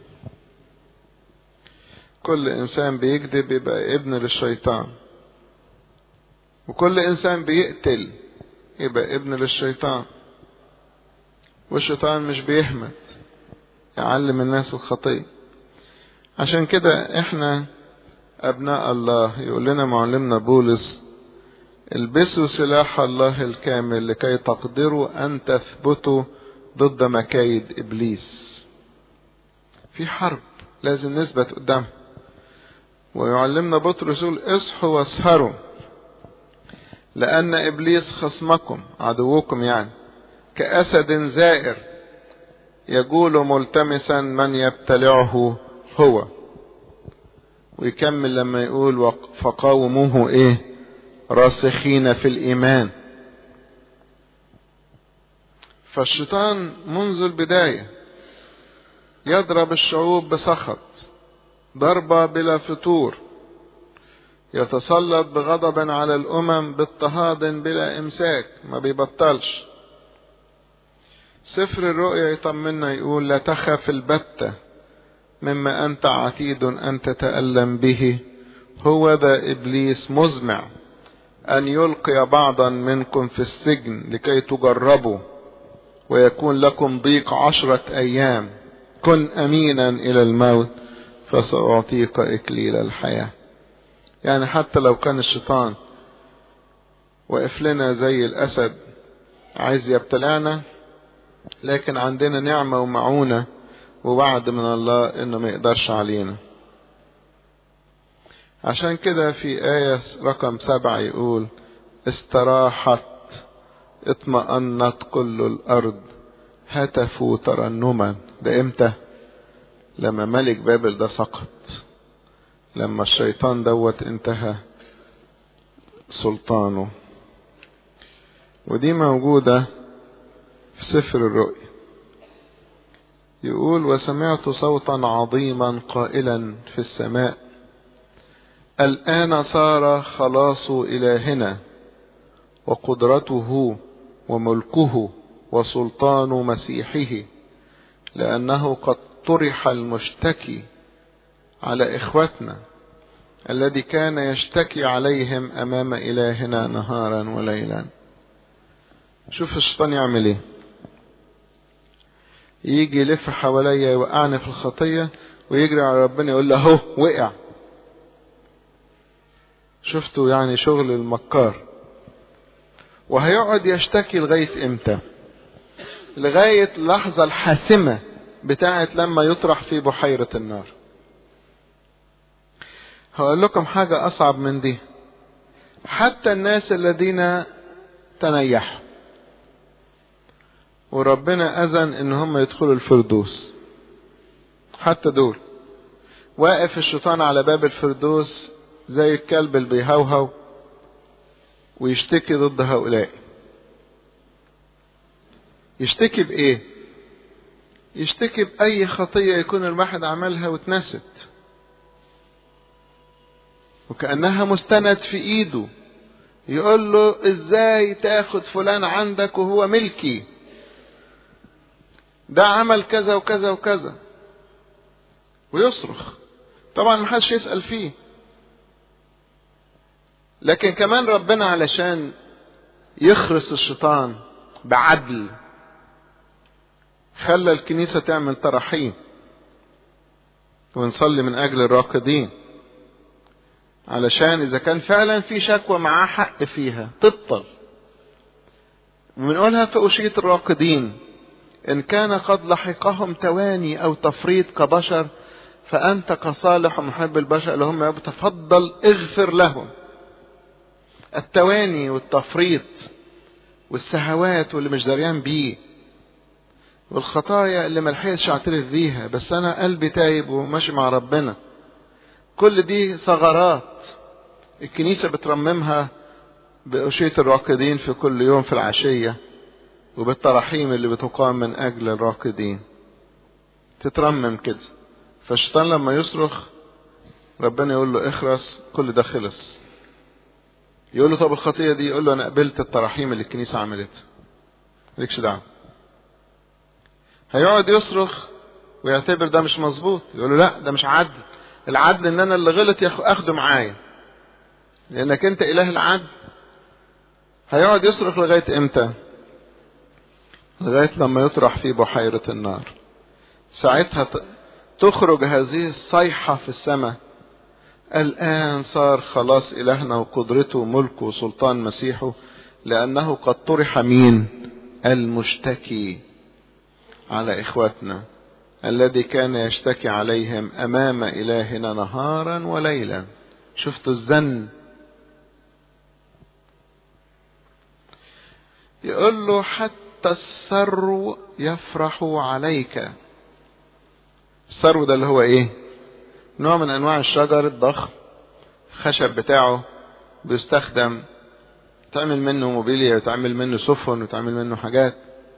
كل إنسان بيكذب يبقى ابن للشيطان وكل إنسان بيقتل يبقى ابن للشيطان والشيطان مش بيهمت يعلم الناس الخطية عشان كده احنا ابناء الله يقول لنا معلمنا بولس البسوا سلاح الله الكامل لكي تقدروا ان تثبتوا ضد مكايد ابليس في حرب لازم نثبت قدامها ويعلمنا بطرس يقول اصحوا واسهروا لان ابليس خصمكم عدوكم يعني كاسد زائر يقول ملتمسا من يبتلعه هو ويكمل لما يقول فقاوموه ايه راسخين في الايمان فالشيطان منذ البداية يضرب الشعوب بسخط ضربة بلا فتور يتسلط بغضب على الامم باضطهاد بلا امساك ما بيبطلش سفر الرؤيا يطمنا يقول لا تخف البتة مما أنت عتيد أن تتألم به هو ذا إبليس مزمع أن يلقي بعضا منكم في السجن لكي تجربوا ويكون لكم ضيق عشرة أيام كن أمينا إلى الموت فسأعطيك إكليل الحياة يعني حتى لو كان الشيطان واقف لنا زي الأسد عايز يبتلعنا لكن عندنا نعمة ومعونة ووعد من الله انه ما يقدرش علينا عشان كده في آية رقم سبعة يقول استراحت اطمأنت كل الأرض هتفوا ترنما ده امتى لما ملك بابل ده سقط لما الشيطان دوت انتهى سلطانه ودي موجودة في سفر الرؤيا يقول وسمعت صوتا عظيما قائلا في السماء الآن صار خلاص إلهنا وقدرته وملكه وسلطان مسيحه لأنه قد طرح المشتكي على إخوتنا الذي كان يشتكي عليهم أمام إلهنا نهارا وليلا شوف الشيطان يعمل ايه يجي يلف حواليا يوقعني في الخطية ويجري على ربنا يقول له اهو وقع شفتوا يعني شغل المكار وهيقعد يشتكي لغاية امتى لغاية اللحظة الحاسمة بتاعت لما يطرح في بحيرة النار هقول لكم حاجة أصعب من دي حتى الناس الذين تنيحوا وربنا أذن إن هم يدخلوا الفردوس حتى دول واقف الشيطان على باب الفردوس زي الكلب اللي بيهوهو ويشتكي ضد هؤلاء يشتكي بإيه؟ يشتكي بأي خطية يكون الواحد عملها واتنست وكأنها مستند في إيده يقول له إزاي تاخد فلان عندك وهو ملكي ده عمل كذا وكذا وكذا ويصرخ طبعا ما حدش يسأل فيه لكن كمان ربنا علشان يخرس الشيطان بعدل خلى الكنيسة تعمل تراحيم ونصلي من أجل الراقدين علشان إذا كان فعلا في شكوى معاه حق فيها تبطل وبنقولها في أشية الراقدين إن كان قد لحقهم تواني أو تفريط كبشر فأنت كصالح محب البشر اللي هم تفضل اغفر لهم التواني والتفريط والسهوات واللي مش دريان بيه والخطايا اللي ملحقتش اعترف بيها بس انا قلبي تايب وماشي مع ربنا كل دي ثغرات الكنيسة بترممها بأشية الراقدين في كل يوم في العشية وبالتراحيم اللي بتقام من أجل الراقدين تترمم كده فالشيطان لما يصرخ ربنا يقول له اخرس كل ده خلص يقول له طب الخطية دي يقول له أنا قبلت التراحيم اللي الكنيسة عملتها مالكش دعوة هيقعد يصرخ ويعتبر ده مش مظبوط يقول له لا ده مش عدل العدل ان انا اللي غلط اخده معايا لانك انت اله العدل هيقعد يصرخ لغايه امتى لغايه لما يطرح في بحيره النار ساعتها تخرج هذه الصيحه في السماء الان صار خلاص الهنا وقدرته وملكه وسلطان مسيحه لانه قد طرح مين المشتكي على اخواتنا الذي كان يشتكي عليهم امام الهنا نهارا وليلا شفت الزن يقول له حتى السرو يفرح عليك السرو ده اللي هو ايه نوع من انواع الشجر الضخم الخشب بتاعه بيستخدم تعمل منه موبيليا وتعمل منه سفن وتعمل منه حاجات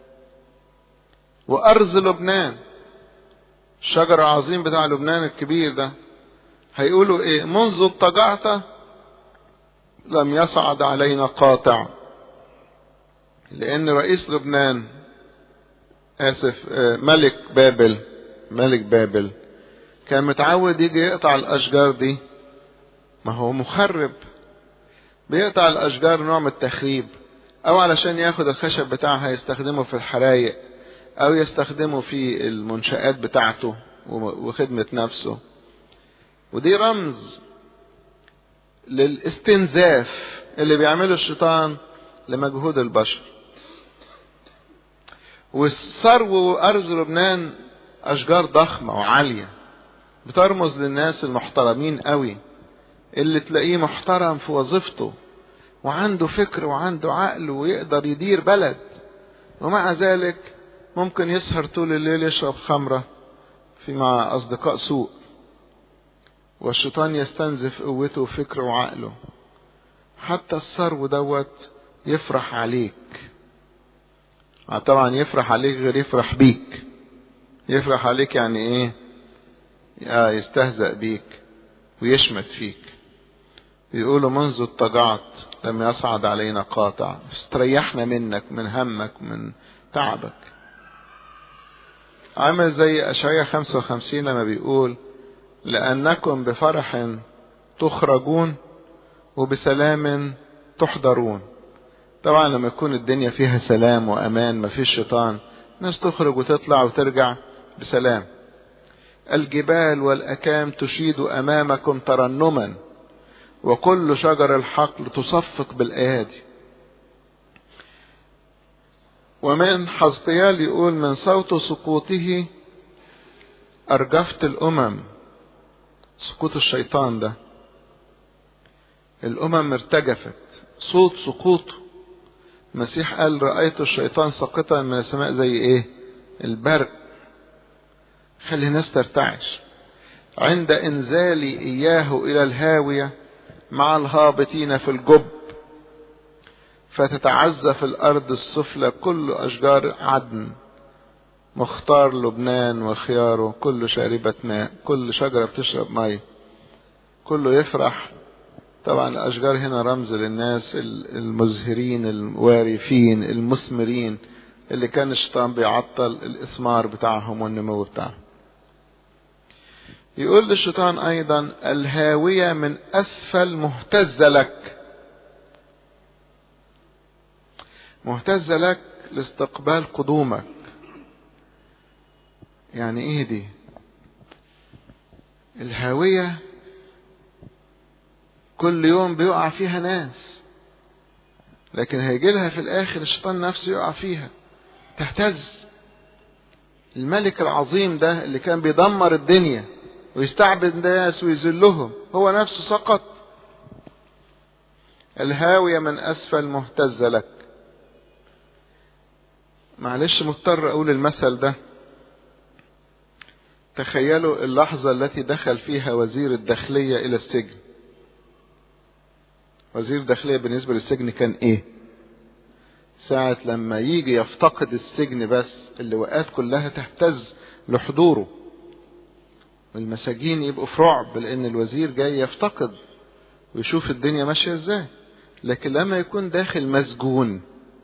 وارض لبنان الشجر العظيم بتاع لبنان الكبير ده هيقولوا ايه منذ اضطجعت لم يصعد علينا قاطع لان رئيس لبنان اسف ملك بابل ملك بابل كان متعود يجي يقطع الاشجار دي ما هو مخرب بيقطع الاشجار نوع من التخريب او علشان ياخد الخشب بتاعها يستخدمه في الحرايق او يستخدمه في المنشآت بتاعته وخدمة نفسه ودي رمز للاستنزاف اللي بيعمله الشيطان لمجهود البشر والثرو أرض لبنان أشجار ضخمة وعالية بترمز للناس المحترمين قوي اللي تلاقيه محترم في وظيفته وعنده فكر وعنده عقل ويقدر يدير بلد ومع ذلك ممكن يسهر طول الليل يشرب خمرة في مع أصدقاء سوء والشيطان يستنزف قوته وفكره وعقله حتى الثرو دوت يفرح عليك طبعا يفرح عليك غير يفرح بيك يفرح عليك يعني ايه آه يستهزأ بيك ويشمت فيك يقولوا منذ اضطجعت لم يصعد علينا قاطع استريحنا منك من همك من تعبك عامل زي أشعية 55 لما بيقول لأنكم بفرح تخرجون وبسلام تحضرون طبعا لما يكون الدنيا فيها سلام وأمان مفيش شيطان الناس تخرج وتطلع وترجع بسلام الجبال والأكام تشيد أمامكم ترنما وكل شجر الحقل تصفق بالأيادي ومن حزقيال يقول من صوت سقوطه أرجفت الأمم سقوط الشيطان ده الأمم ارتجفت صوت سقوطه المسيح قال رأيت الشيطان ساقطا من السماء زي ايه البرق خلي الناس ترتعش عند انزال اياه الى الهاوية مع الهابطين في الجب فتتعزى في الارض السفلى كل اشجار عدن مختار لبنان وخياره كل شاربة ماء كل شجرة بتشرب مية كله يفرح طبعا الاشجار هنا رمز للناس المزهرين الوارفين المثمرين اللي كان الشيطان بيعطل الاثمار بتاعهم والنمو بتاعهم يقول للشيطان ايضا الهاوية من اسفل مهتزة لك مهتزة لك لاستقبال قدومك يعني ايه دي الهاوية كل يوم بيقع فيها ناس لكن هيجي لها في الاخر الشيطان نفسه يقع فيها تهتز الملك العظيم ده اللي كان بيدمر الدنيا ويستعبد الناس ويذلهم هو نفسه سقط الهاوية من أسفل مهتزة لك معلش مضطر أقول المثل ده تخيلوا اللحظة التي دخل فيها وزير الداخلية إلى السجن وزير الداخلية بالنسبة للسجن كان إيه ساعة لما يجي يفتقد السجن بس اللواءات كلها تهتز لحضوره والمساجين يبقوا في رعب لأن الوزير جاي يفتقد ويشوف الدنيا ماشية ازاي لكن لما يكون داخل مسجون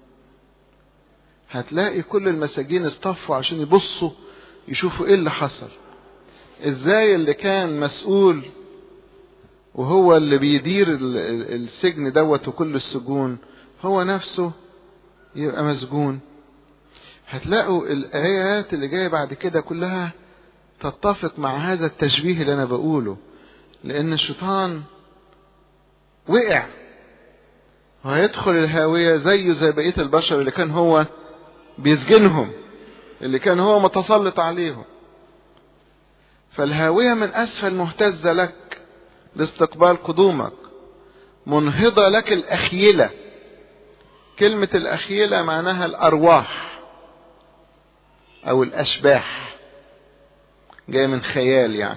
هتلاقي كل المساجين اصطفوا عشان يبصوا يشوفوا ايه اللي حصل ازاي اللي كان مسؤول وهو اللي بيدير السجن دوت وكل السجون هو نفسه يبقى مسجون هتلاقوا الآيات اللي جاية بعد كده كلها تتفق مع هذا التشبيه اللي أنا بقوله لأن الشيطان وقع وهيدخل الهاوية زيه زي بقية البشر اللي كان هو بيسجنهم اللي كان هو متسلط عليهم فالهاوية من أسفل مهتزة لك لاستقبال قدومك منهضة لك الأخيلة كلمة الأخيلة معناها الأرواح أو الأشباح جاي من خيال يعني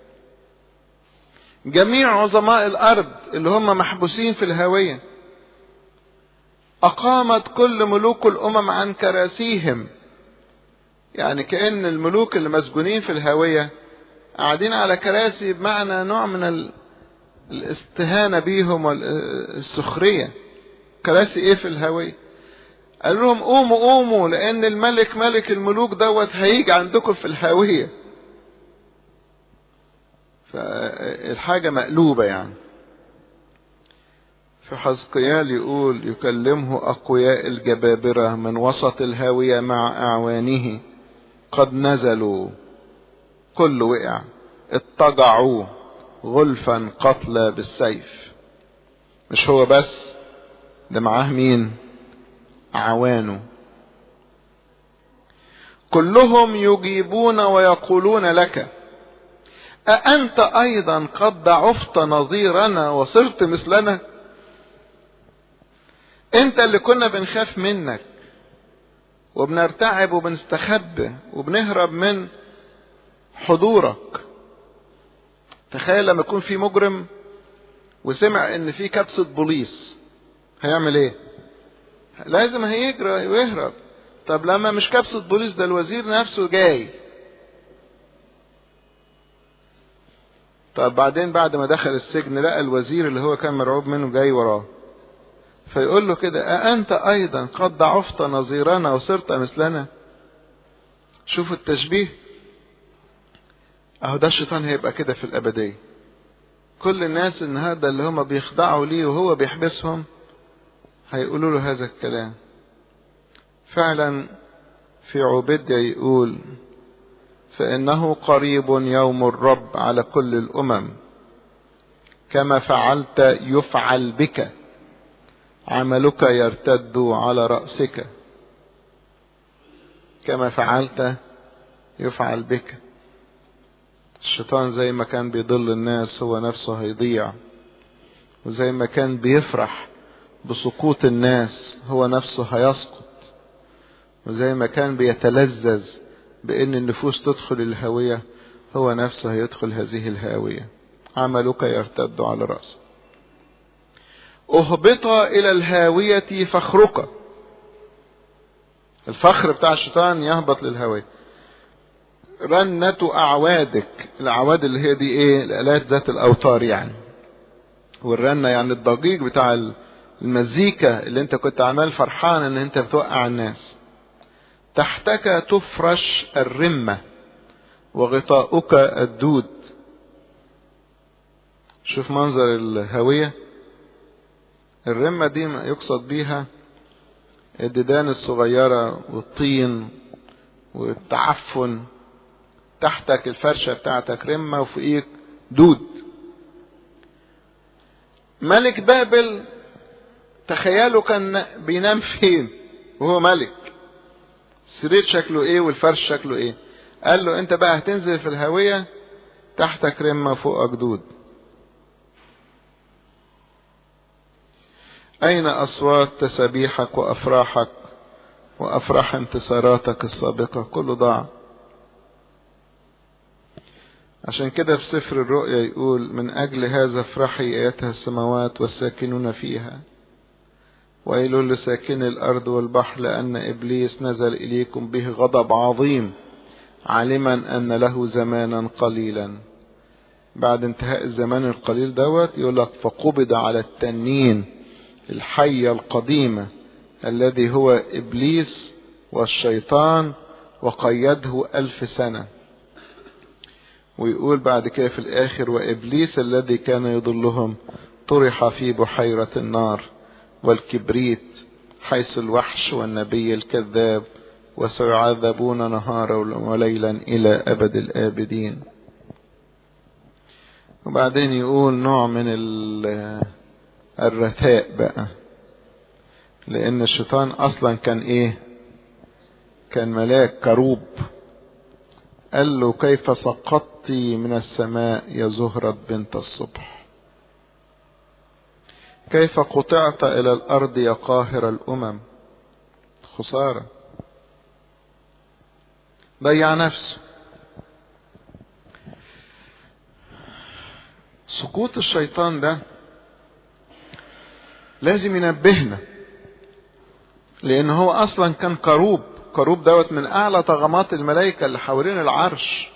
جميع عظماء الأرض اللي هم محبوسين في الهاوية أقامت كل ملوك الأمم عن كراسيهم يعني كأن الملوك اللي مسجونين في الهاوية قاعدين على كراسي بمعنى نوع من الاستهانة بيهم والسخرية كراسي ايه في الهاوية قال لهم قوموا قوموا لان الملك ملك الملوك دوت هيجي عندكم في الهاوية فالحاجة مقلوبة يعني في حزقيال يقول يكلمه أقوياء الجبابرة من وسط الهاوية مع أعوانه قد نزلوا كل وقع اتجعوا غلفا قتلى بالسيف مش هو بس ده معاه مين أعوانه كلهم يجيبون ويقولون لك أأنت أيضا قد ضعفت نظيرنا وصرت مثلنا أنت اللي كنا بنخاف منك وبنرتعب وبنستخبى وبنهرب من حضورك تخيل لما يكون في مجرم وسمع ان في كبسة بوليس هيعمل ايه لازم هيجري ويهرب طب لما مش كبسة بوليس ده الوزير نفسه جاي طب بعدين بعد ما دخل السجن لقى الوزير اللي هو كان مرعوب منه جاي وراه فيقول له كده أأنت أيضا قد ضعفت نظيرنا وصرت مثلنا شوفوا التشبيه أهو ده الشيطان هيبقى كده في الأبدية كل الناس النهاردة اللي هم بيخضعوا ليه وهو بيحبسهم هيقولوا له هذا الكلام فعلا في عبدة يقول فإنه قريب يوم الرب على كل الأمم كما فعلت يفعل بك عملك يرتد على رأسك كما فعلت يفعل بك الشيطان زي ما كان بيضل الناس هو نفسه هيضيع وزي ما كان بيفرح بسقوط الناس هو نفسه هيسقط وزي ما كان بيتلذذ بان النفوس تدخل الهاوية هو نفسه هيدخل هذه الهاوية عملك يرتد على رأسه اهبط الى الهاوية فخرك الفخر بتاع الشيطان يهبط للهاوية رنة اعوادك الاعواد اللي هي دي ايه الالات ذات الاوتار يعني والرنة يعني الضجيج بتاع المزيكا اللي انت كنت عمال فرحان ان انت بتوقع الناس تحتك تفرش الرمة وغطاؤك الدود شوف منظر الهوية الرمة دي يقصد بيها الديدان الصغيرة والطين والتعفن تحتك الفرشة بتاعتك رمة وفوقيك دود ملك بابل تخيلوا كان بينام فين وهو ملك السرير شكله ايه والفرش شكله ايه قال له انت بقى هتنزل في الهوية تحتك رمة فوقك دود اين اصوات تسابيحك وافراحك وافراح انتصاراتك السابقة كله ضاع عشان كده في سفر الرؤيا يقول من اجل هذا افرحي ايتها السماوات والساكنون فيها ويل لساكن الأرض والبحر لأن إبليس نزل إليكم به غضب عظيم عالما أن له زمانا قليلا بعد انتهاء الزمان القليل دوت يقول لك فقبض على التنين الحية القديمة الذي هو إبليس والشيطان وقيده ألف سنة ويقول بعد كده في الآخر وإبليس الذي كان يضلهم طرح في بحيرة النار والكبريت حيث الوحش والنبي الكذاب وسيعذبون نهارا وليلا إلى أبد الآبدين وبعدين يقول نوع من الرثاء بقى لأن الشيطان أصلا كان إيه كان ملاك كروب قال له كيف سقطت من السماء يا زهرة بنت الصبح كيف قطعت الى الارض يا قاهر الامم خساره ضيع نفسه سقوط الشيطان ده لازم ينبهنا لان هو اصلا كان كروب كروب دوت من اعلى طغمات الملائكه اللي حوالين العرش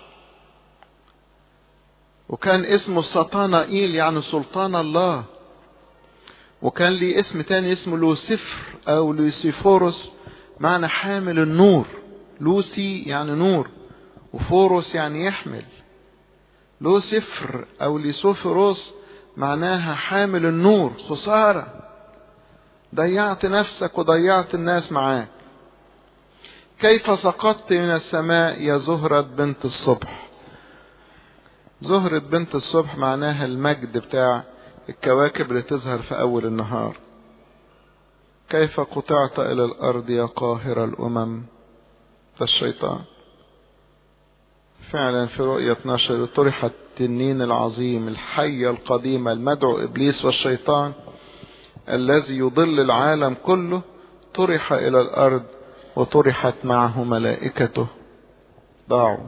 وكان اسمه سطانائيل يعني سلطان الله وكان ليه اسم تاني اسمه لوسيفر او لوسيفوروس معنى حامل النور لوسي يعني نور وفوروس يعني يحمل لوسيفر او ليسوفروس معناها حامل النور خسارة ضيعت نفسك وضيعت الناس معاك كيف سقطت من السماء يا زهرة بنت الصبح زهرة بنت الصبح معناها المجد بتاع الكواكب اللي تظهر في أول النهار كيف قطعت إلى الأرض يا قاهر الأمم ده الشيطان فعلا في رؤية 12 طرح التنين العظيم الحية القديمة المدعو إبليس والشيطان الذي يضل العالم كله طرح إلى الأرض وطرحت معه ملائكته ضاعوا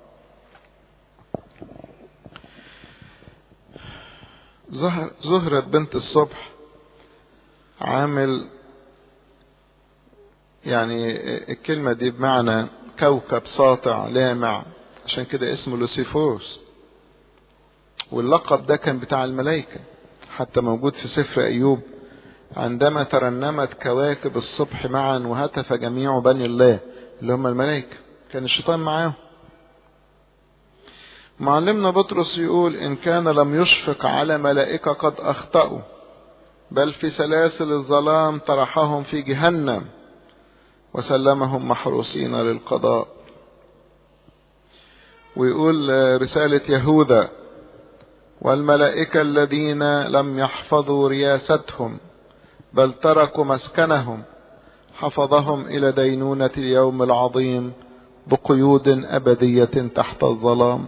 ظهر زهرة بنت الصبح عامل يعني الكلمة دي بمعنى كوكب ساطع لامع عشان كده اسمه لوسيفوس واللقب ده كان بتاع الملائكة حتى موجود في سفر أيوب عندما ترنمت كواكب الصبح معا وهتف جميع بني الله اللي هم الملائكة كان الشيطان معاهم معلمنا بطرس يقول إن كان لم يشفق على ملائكة قد أخطأوا بل في سلاسل الظلام طرحهم في جهنم وسلمهم محروسين للقضاء ويقول رسالة يهوذا والملائكة الذين لم يحفظوا رياستهم بل تركوا مسكنهم حفظهم إلى دينونة اليوم العظيم بقيود أبدية تحت الظلام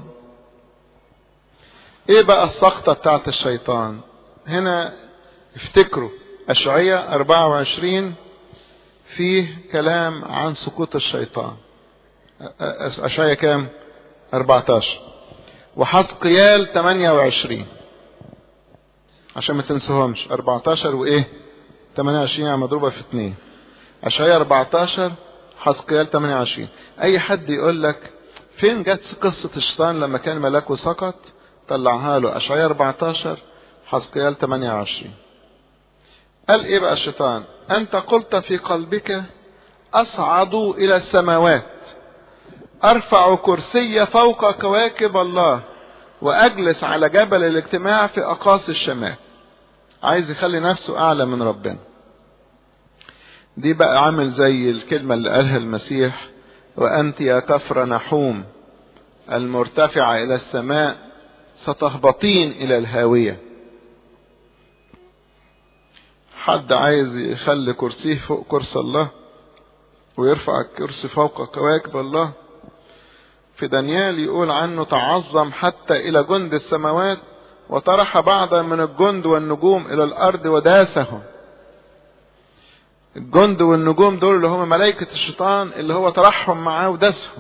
ايه بقى السقطة بتاعت الشيطان هنا افتكروا أشعية 24 فيه كلام عن سقوط الشيطان أشعية كام 14 وحسقيال 28 عشان ما تنسوهمش 14 وايه 28 يعني مضروبة في 2 أشعية 14 حسقيال 28 أي حد يقول لك فين جت قصة الشيطان لما كان ملاكه سقط طلعها له أشعية 14 حسقيال 28 قال إيه بقى الشيطان أنت قلت في قلبك أصعد إلى السماوات أرفع كرسي فوق كواكب الله وأجلس على جبل الاجتماع في أقاصي الشمال عايز يخلي نفسه أعلى من ربنا دي بقى عامل زي الكلمة اللي قالها المسيح وأنت يا كفر نحوم المرتفعة إلى السماء ستهبطين إلى الهاوية حد عايز يخلي كرسيه فوق كرسي الله ويرفع الكرسي فوق كواكب الله في دانيال يقول عنه تعظم حتى إلى جند السماوات وطرح بعضا من الجند والنجوم إلى الأرض وداسهم الجند والنجوم دول اللي هم ملائكة الشيطان اللي هو طرحهم معاه وداسهم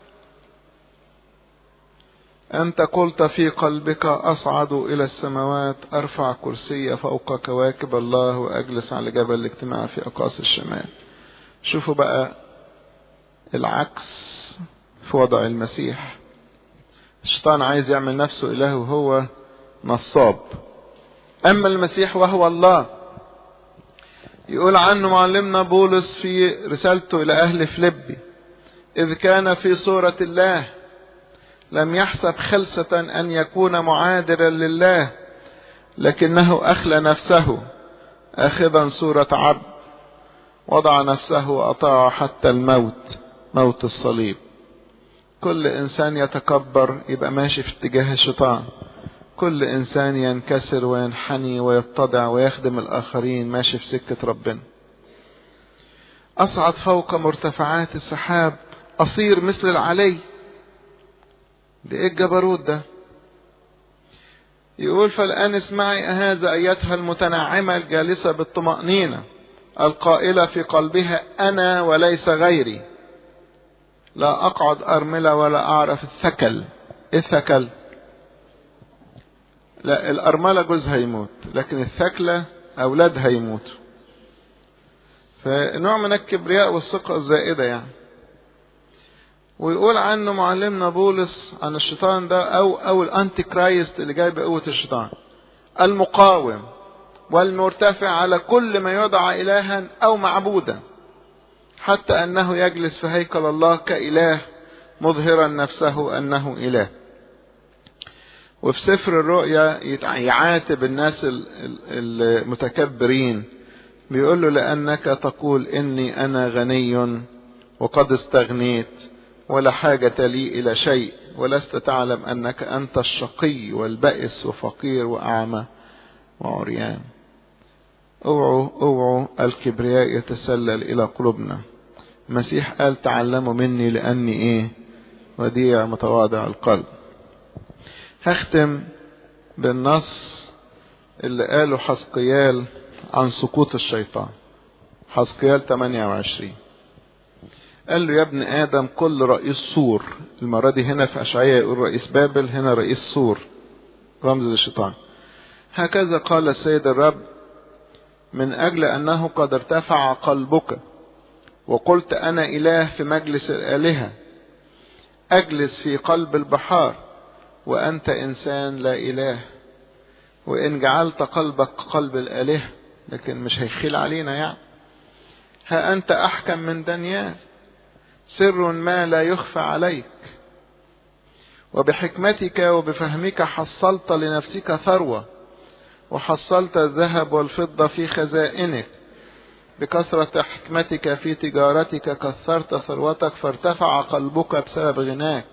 أنت قلت في قلبك أصعد إلى السماوات أرفع كرسي فوق كواكب الله وأجلس على جبل الاجتماع في أقاصي الشمال شوفوا بقى العكس في وضع المسيح الشيطان عايز يعمل نفسه إله وهو نصاب أما المسيح وهو الله يقول عنه معلمنا بولس في رسالته إلى أهل فليبي إذ كان في صورة الله لم يحسب خلسة أن يكون معادلا لله لكنه أخلى نفسه أخذا صورة عبد وضع نفسه وأطاع حتى الموت موت الصليب كل إنسان يتكبر يبقى ماشي في اتجاه الشيطان كل إنسان ينكسر وينحني ويتضع ويخدم الآخرين ماشي في سكة ربنا أصعد فوق مرتفعات السحاب أصير مثل العلي ده ايه الجبروت ده يقول فالآن اسمعي هذا أيتها المتنعمة الجالسة بالطمأنينة القائلة في قلبها أنا وليس غيري لا أقعد أرملة ولا أعرف الثكل إيه الثكل لا الأرملة جوزها يموت لكن الثكلة أولادها يموتوا فنوع من الكبرياء والثقة الزائدة يعني ويقول عنه معلمنا بولس عن الشيطان ده او او الانتي كرايست اللي جاي بقوه الشيطان المقاوم والمرتفع على كل ما يدعى الها او معبودا حتى انه يجلس في هيكل الله كاله مظهرا نفسه انه اله وفي سفر الرؤيا يعاتب الناس المتكبرين بيقول له لانك تقول اني انا غني وقد استغنيت ولا حاجة لي إلى شيء ولست تعلم أنك أنت الشقي والبئس وفقير وأعمى وعريان اوعوا اوعوا الكبرياء يتسلل إلى قلوبنا المسيح قال تعلموا مني لأني إيه وديع متواضع القلب هختم بالنص اللي قاله حسقيال عن سقوط الشيطان حسقيال 28 قال له يا ابن آدم كل رئيس سور المرة دي هنا في أشعياء يقول رئيس بابل هنا رئيس سور رمز للشيطان هكذا قال السيد الرب من أجل أنه قد ارتفع قلبك وقلت أنا إله في مجلس الآلهة أجلس في قلب البحار وأنت إنسان لا إله وإن جعلت قلبك قلب الآلهة لكن مش هيخيل علينا يعني ها أنت أحكم من دانيال سر ما لا يخفى عليك وبحكمتك وبفهمك حصلت لنفسك ثروة وحصلت الذهب والفضة في خزائنك بكثرة حكمتك في تجارتك كثرت ثروتك فارتفع قلبك بسبب غناك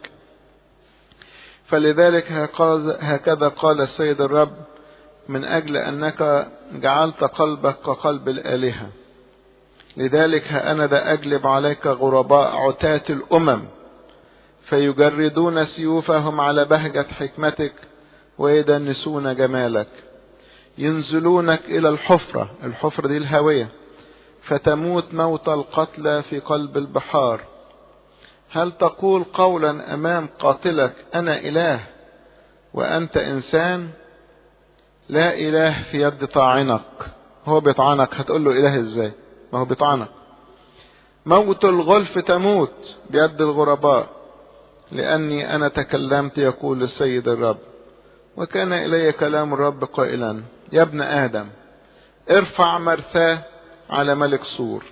فلذلك هكذا قال السيد الرب من أجل أنك جعلت قلبك كقلب الآلهة لذلك ها أنا ذا أجلب عليك غرباء عتاة الأمم فيجردون سيوفهم على بهجة حكمتك ويدنسون جمالك ينزلونك إلى الحفرة الحفرة دي الهاوية فتموت موت القتلى في قلب البحار هل تقول قولا أمام قاتلك أنا إله وأنت إنسان لا إله في يد طاعنك هو بيطعنك هتقول له إله إزاي ما هو بيطعنك موت الغلف تموت بيد الغرباء لأني أنا تكلمت يقول السيد الرب وكان إلي كلام الرب قائلا يا ابن آدم ارفع مرثاه على ملك سور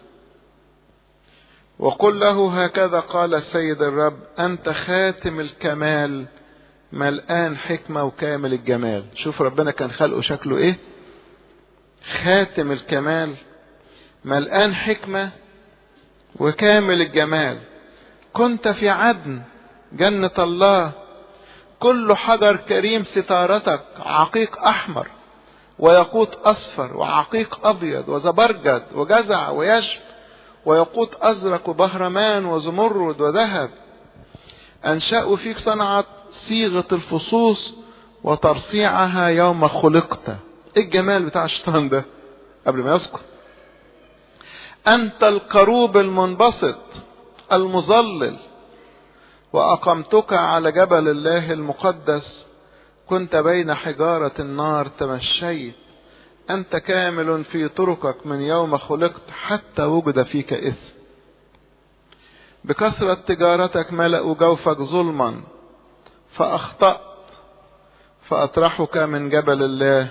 وقل له هكذا قال السيد الرب أنت خاتم الكمال ملآن حكمة وكامل الجمال شوف ربنا كان خلقه شكله ايه خاتم الكمال ملآن حكمة وكامل الجمال كنت في عدن جنة الله كل حجر كريم ستارتك عقيق أحمر ويقوت أصفر وعقيق أبيض وزبرجد وجزع ويشب ويقوت أزرق وبهرمان وزمرد وذهب أنشأوا فيك صنعة صيغة الفصوص وترصيعها يوم خلقت ايه الجمال بتاع الشيطان ده قبل ما يسقط انت الكروب المنبسط المظلل واقمتك على جبل الله المقدس كنت بين حجارة النار تمشيت انت كامل في طرقك من يوم خلقت حتى وجد فيك اثم بكثرة تجارتك ملأوا جوفك ظلما فأخطأت فأطرحك من جبل الله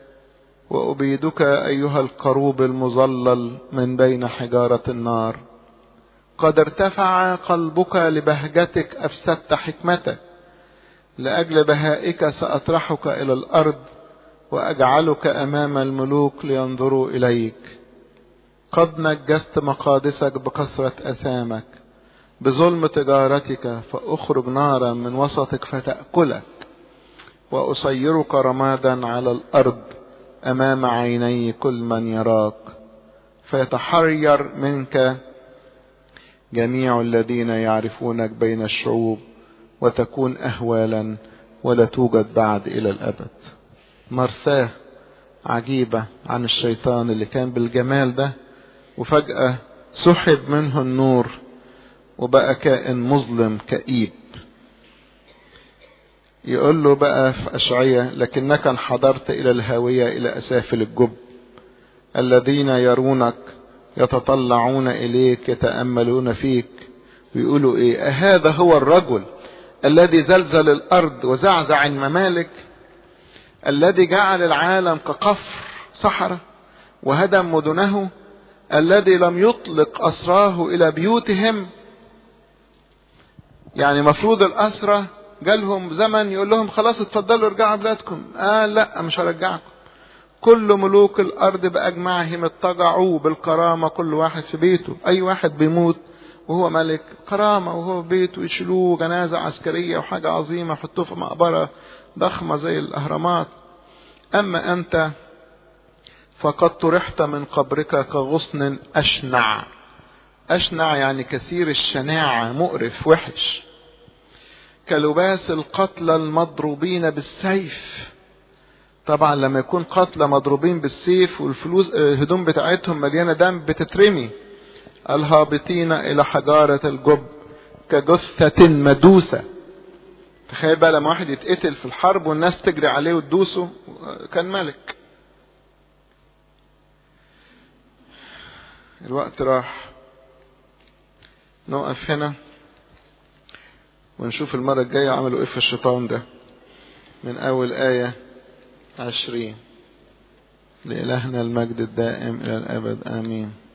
وأبيدك أيها الكروب المظلل من بين حجارة النار قد ارتفع قلبك لبهجتك أفسدت حكمتك لأجل بهائك سأطرحك إلى الأرض وأجعلك أمام الملوك لينظروا إليك قد نجست مقادسك بكثرة أثامك بظلم تجارتك فأخرج نارا من وسطك فتأكلك وأصيرك رمادا على الأرض أمام عيني كل من يراك فيتحرر منك جميع الذين يعرفونك بين الشعوب وتكون أهوالا ولا توجد بعد إلى الأبد مرثاه عجيبة عن الشيطان اللي كان بالجمال ده وفجأة سحب منه النور وبقى كائن مظلم كئيب يقول له بقى في أشعية لكنك انحدرت إلى الهاوية إلى أسافل الجب الذين يرونك يتطلعون إليك يتأملون فيك ويقولوا إيه أهذا هو الرجل الذي زلزل الأرض وزعزع الممالك الذي جعل العالم كقفر صحراء وهدم مدنه الذي لم يطلق أسراه إلى بيوتهم يعني مفروض الأسرة جالهم زمن يقول لهم خلاص اتفضلوا ارجعوا بلادكم آه لا مش هرجعكم كل ملوك الأرض بأجمعهم اتجعوا بالكرامة كل واحد في بيته أي واحد بيموت وهو ملك كرامة وهو في بيته يشيلوه جنازة عسكرية وحاجة عظيمة يحطوه في مقبرة ضخمة زي الأهرامات أما أنت فقد طرحت من قبرك كغصن أشنع أشنع يعني كثير الشناعة مقرف وحش كلباس القتلى المضروبين بالسيف طبعا لما يكون قتلى مضروبين بالسيف والفلوس الهدوم بتاعتهم مليانه دم بتترمي الهابطين الى حجاره الجب كجثه مدوسه تخيل بقى لما واحد يتقتل في الحرب والناس تجري عليه وتدوسه كان ملك الوقت راح نقف هنا ونشوف المرة الجاية عملوا ايه في الشيطان ده من اول آية عشرين لإلهنا المجد الدائم إلى الأبد آمين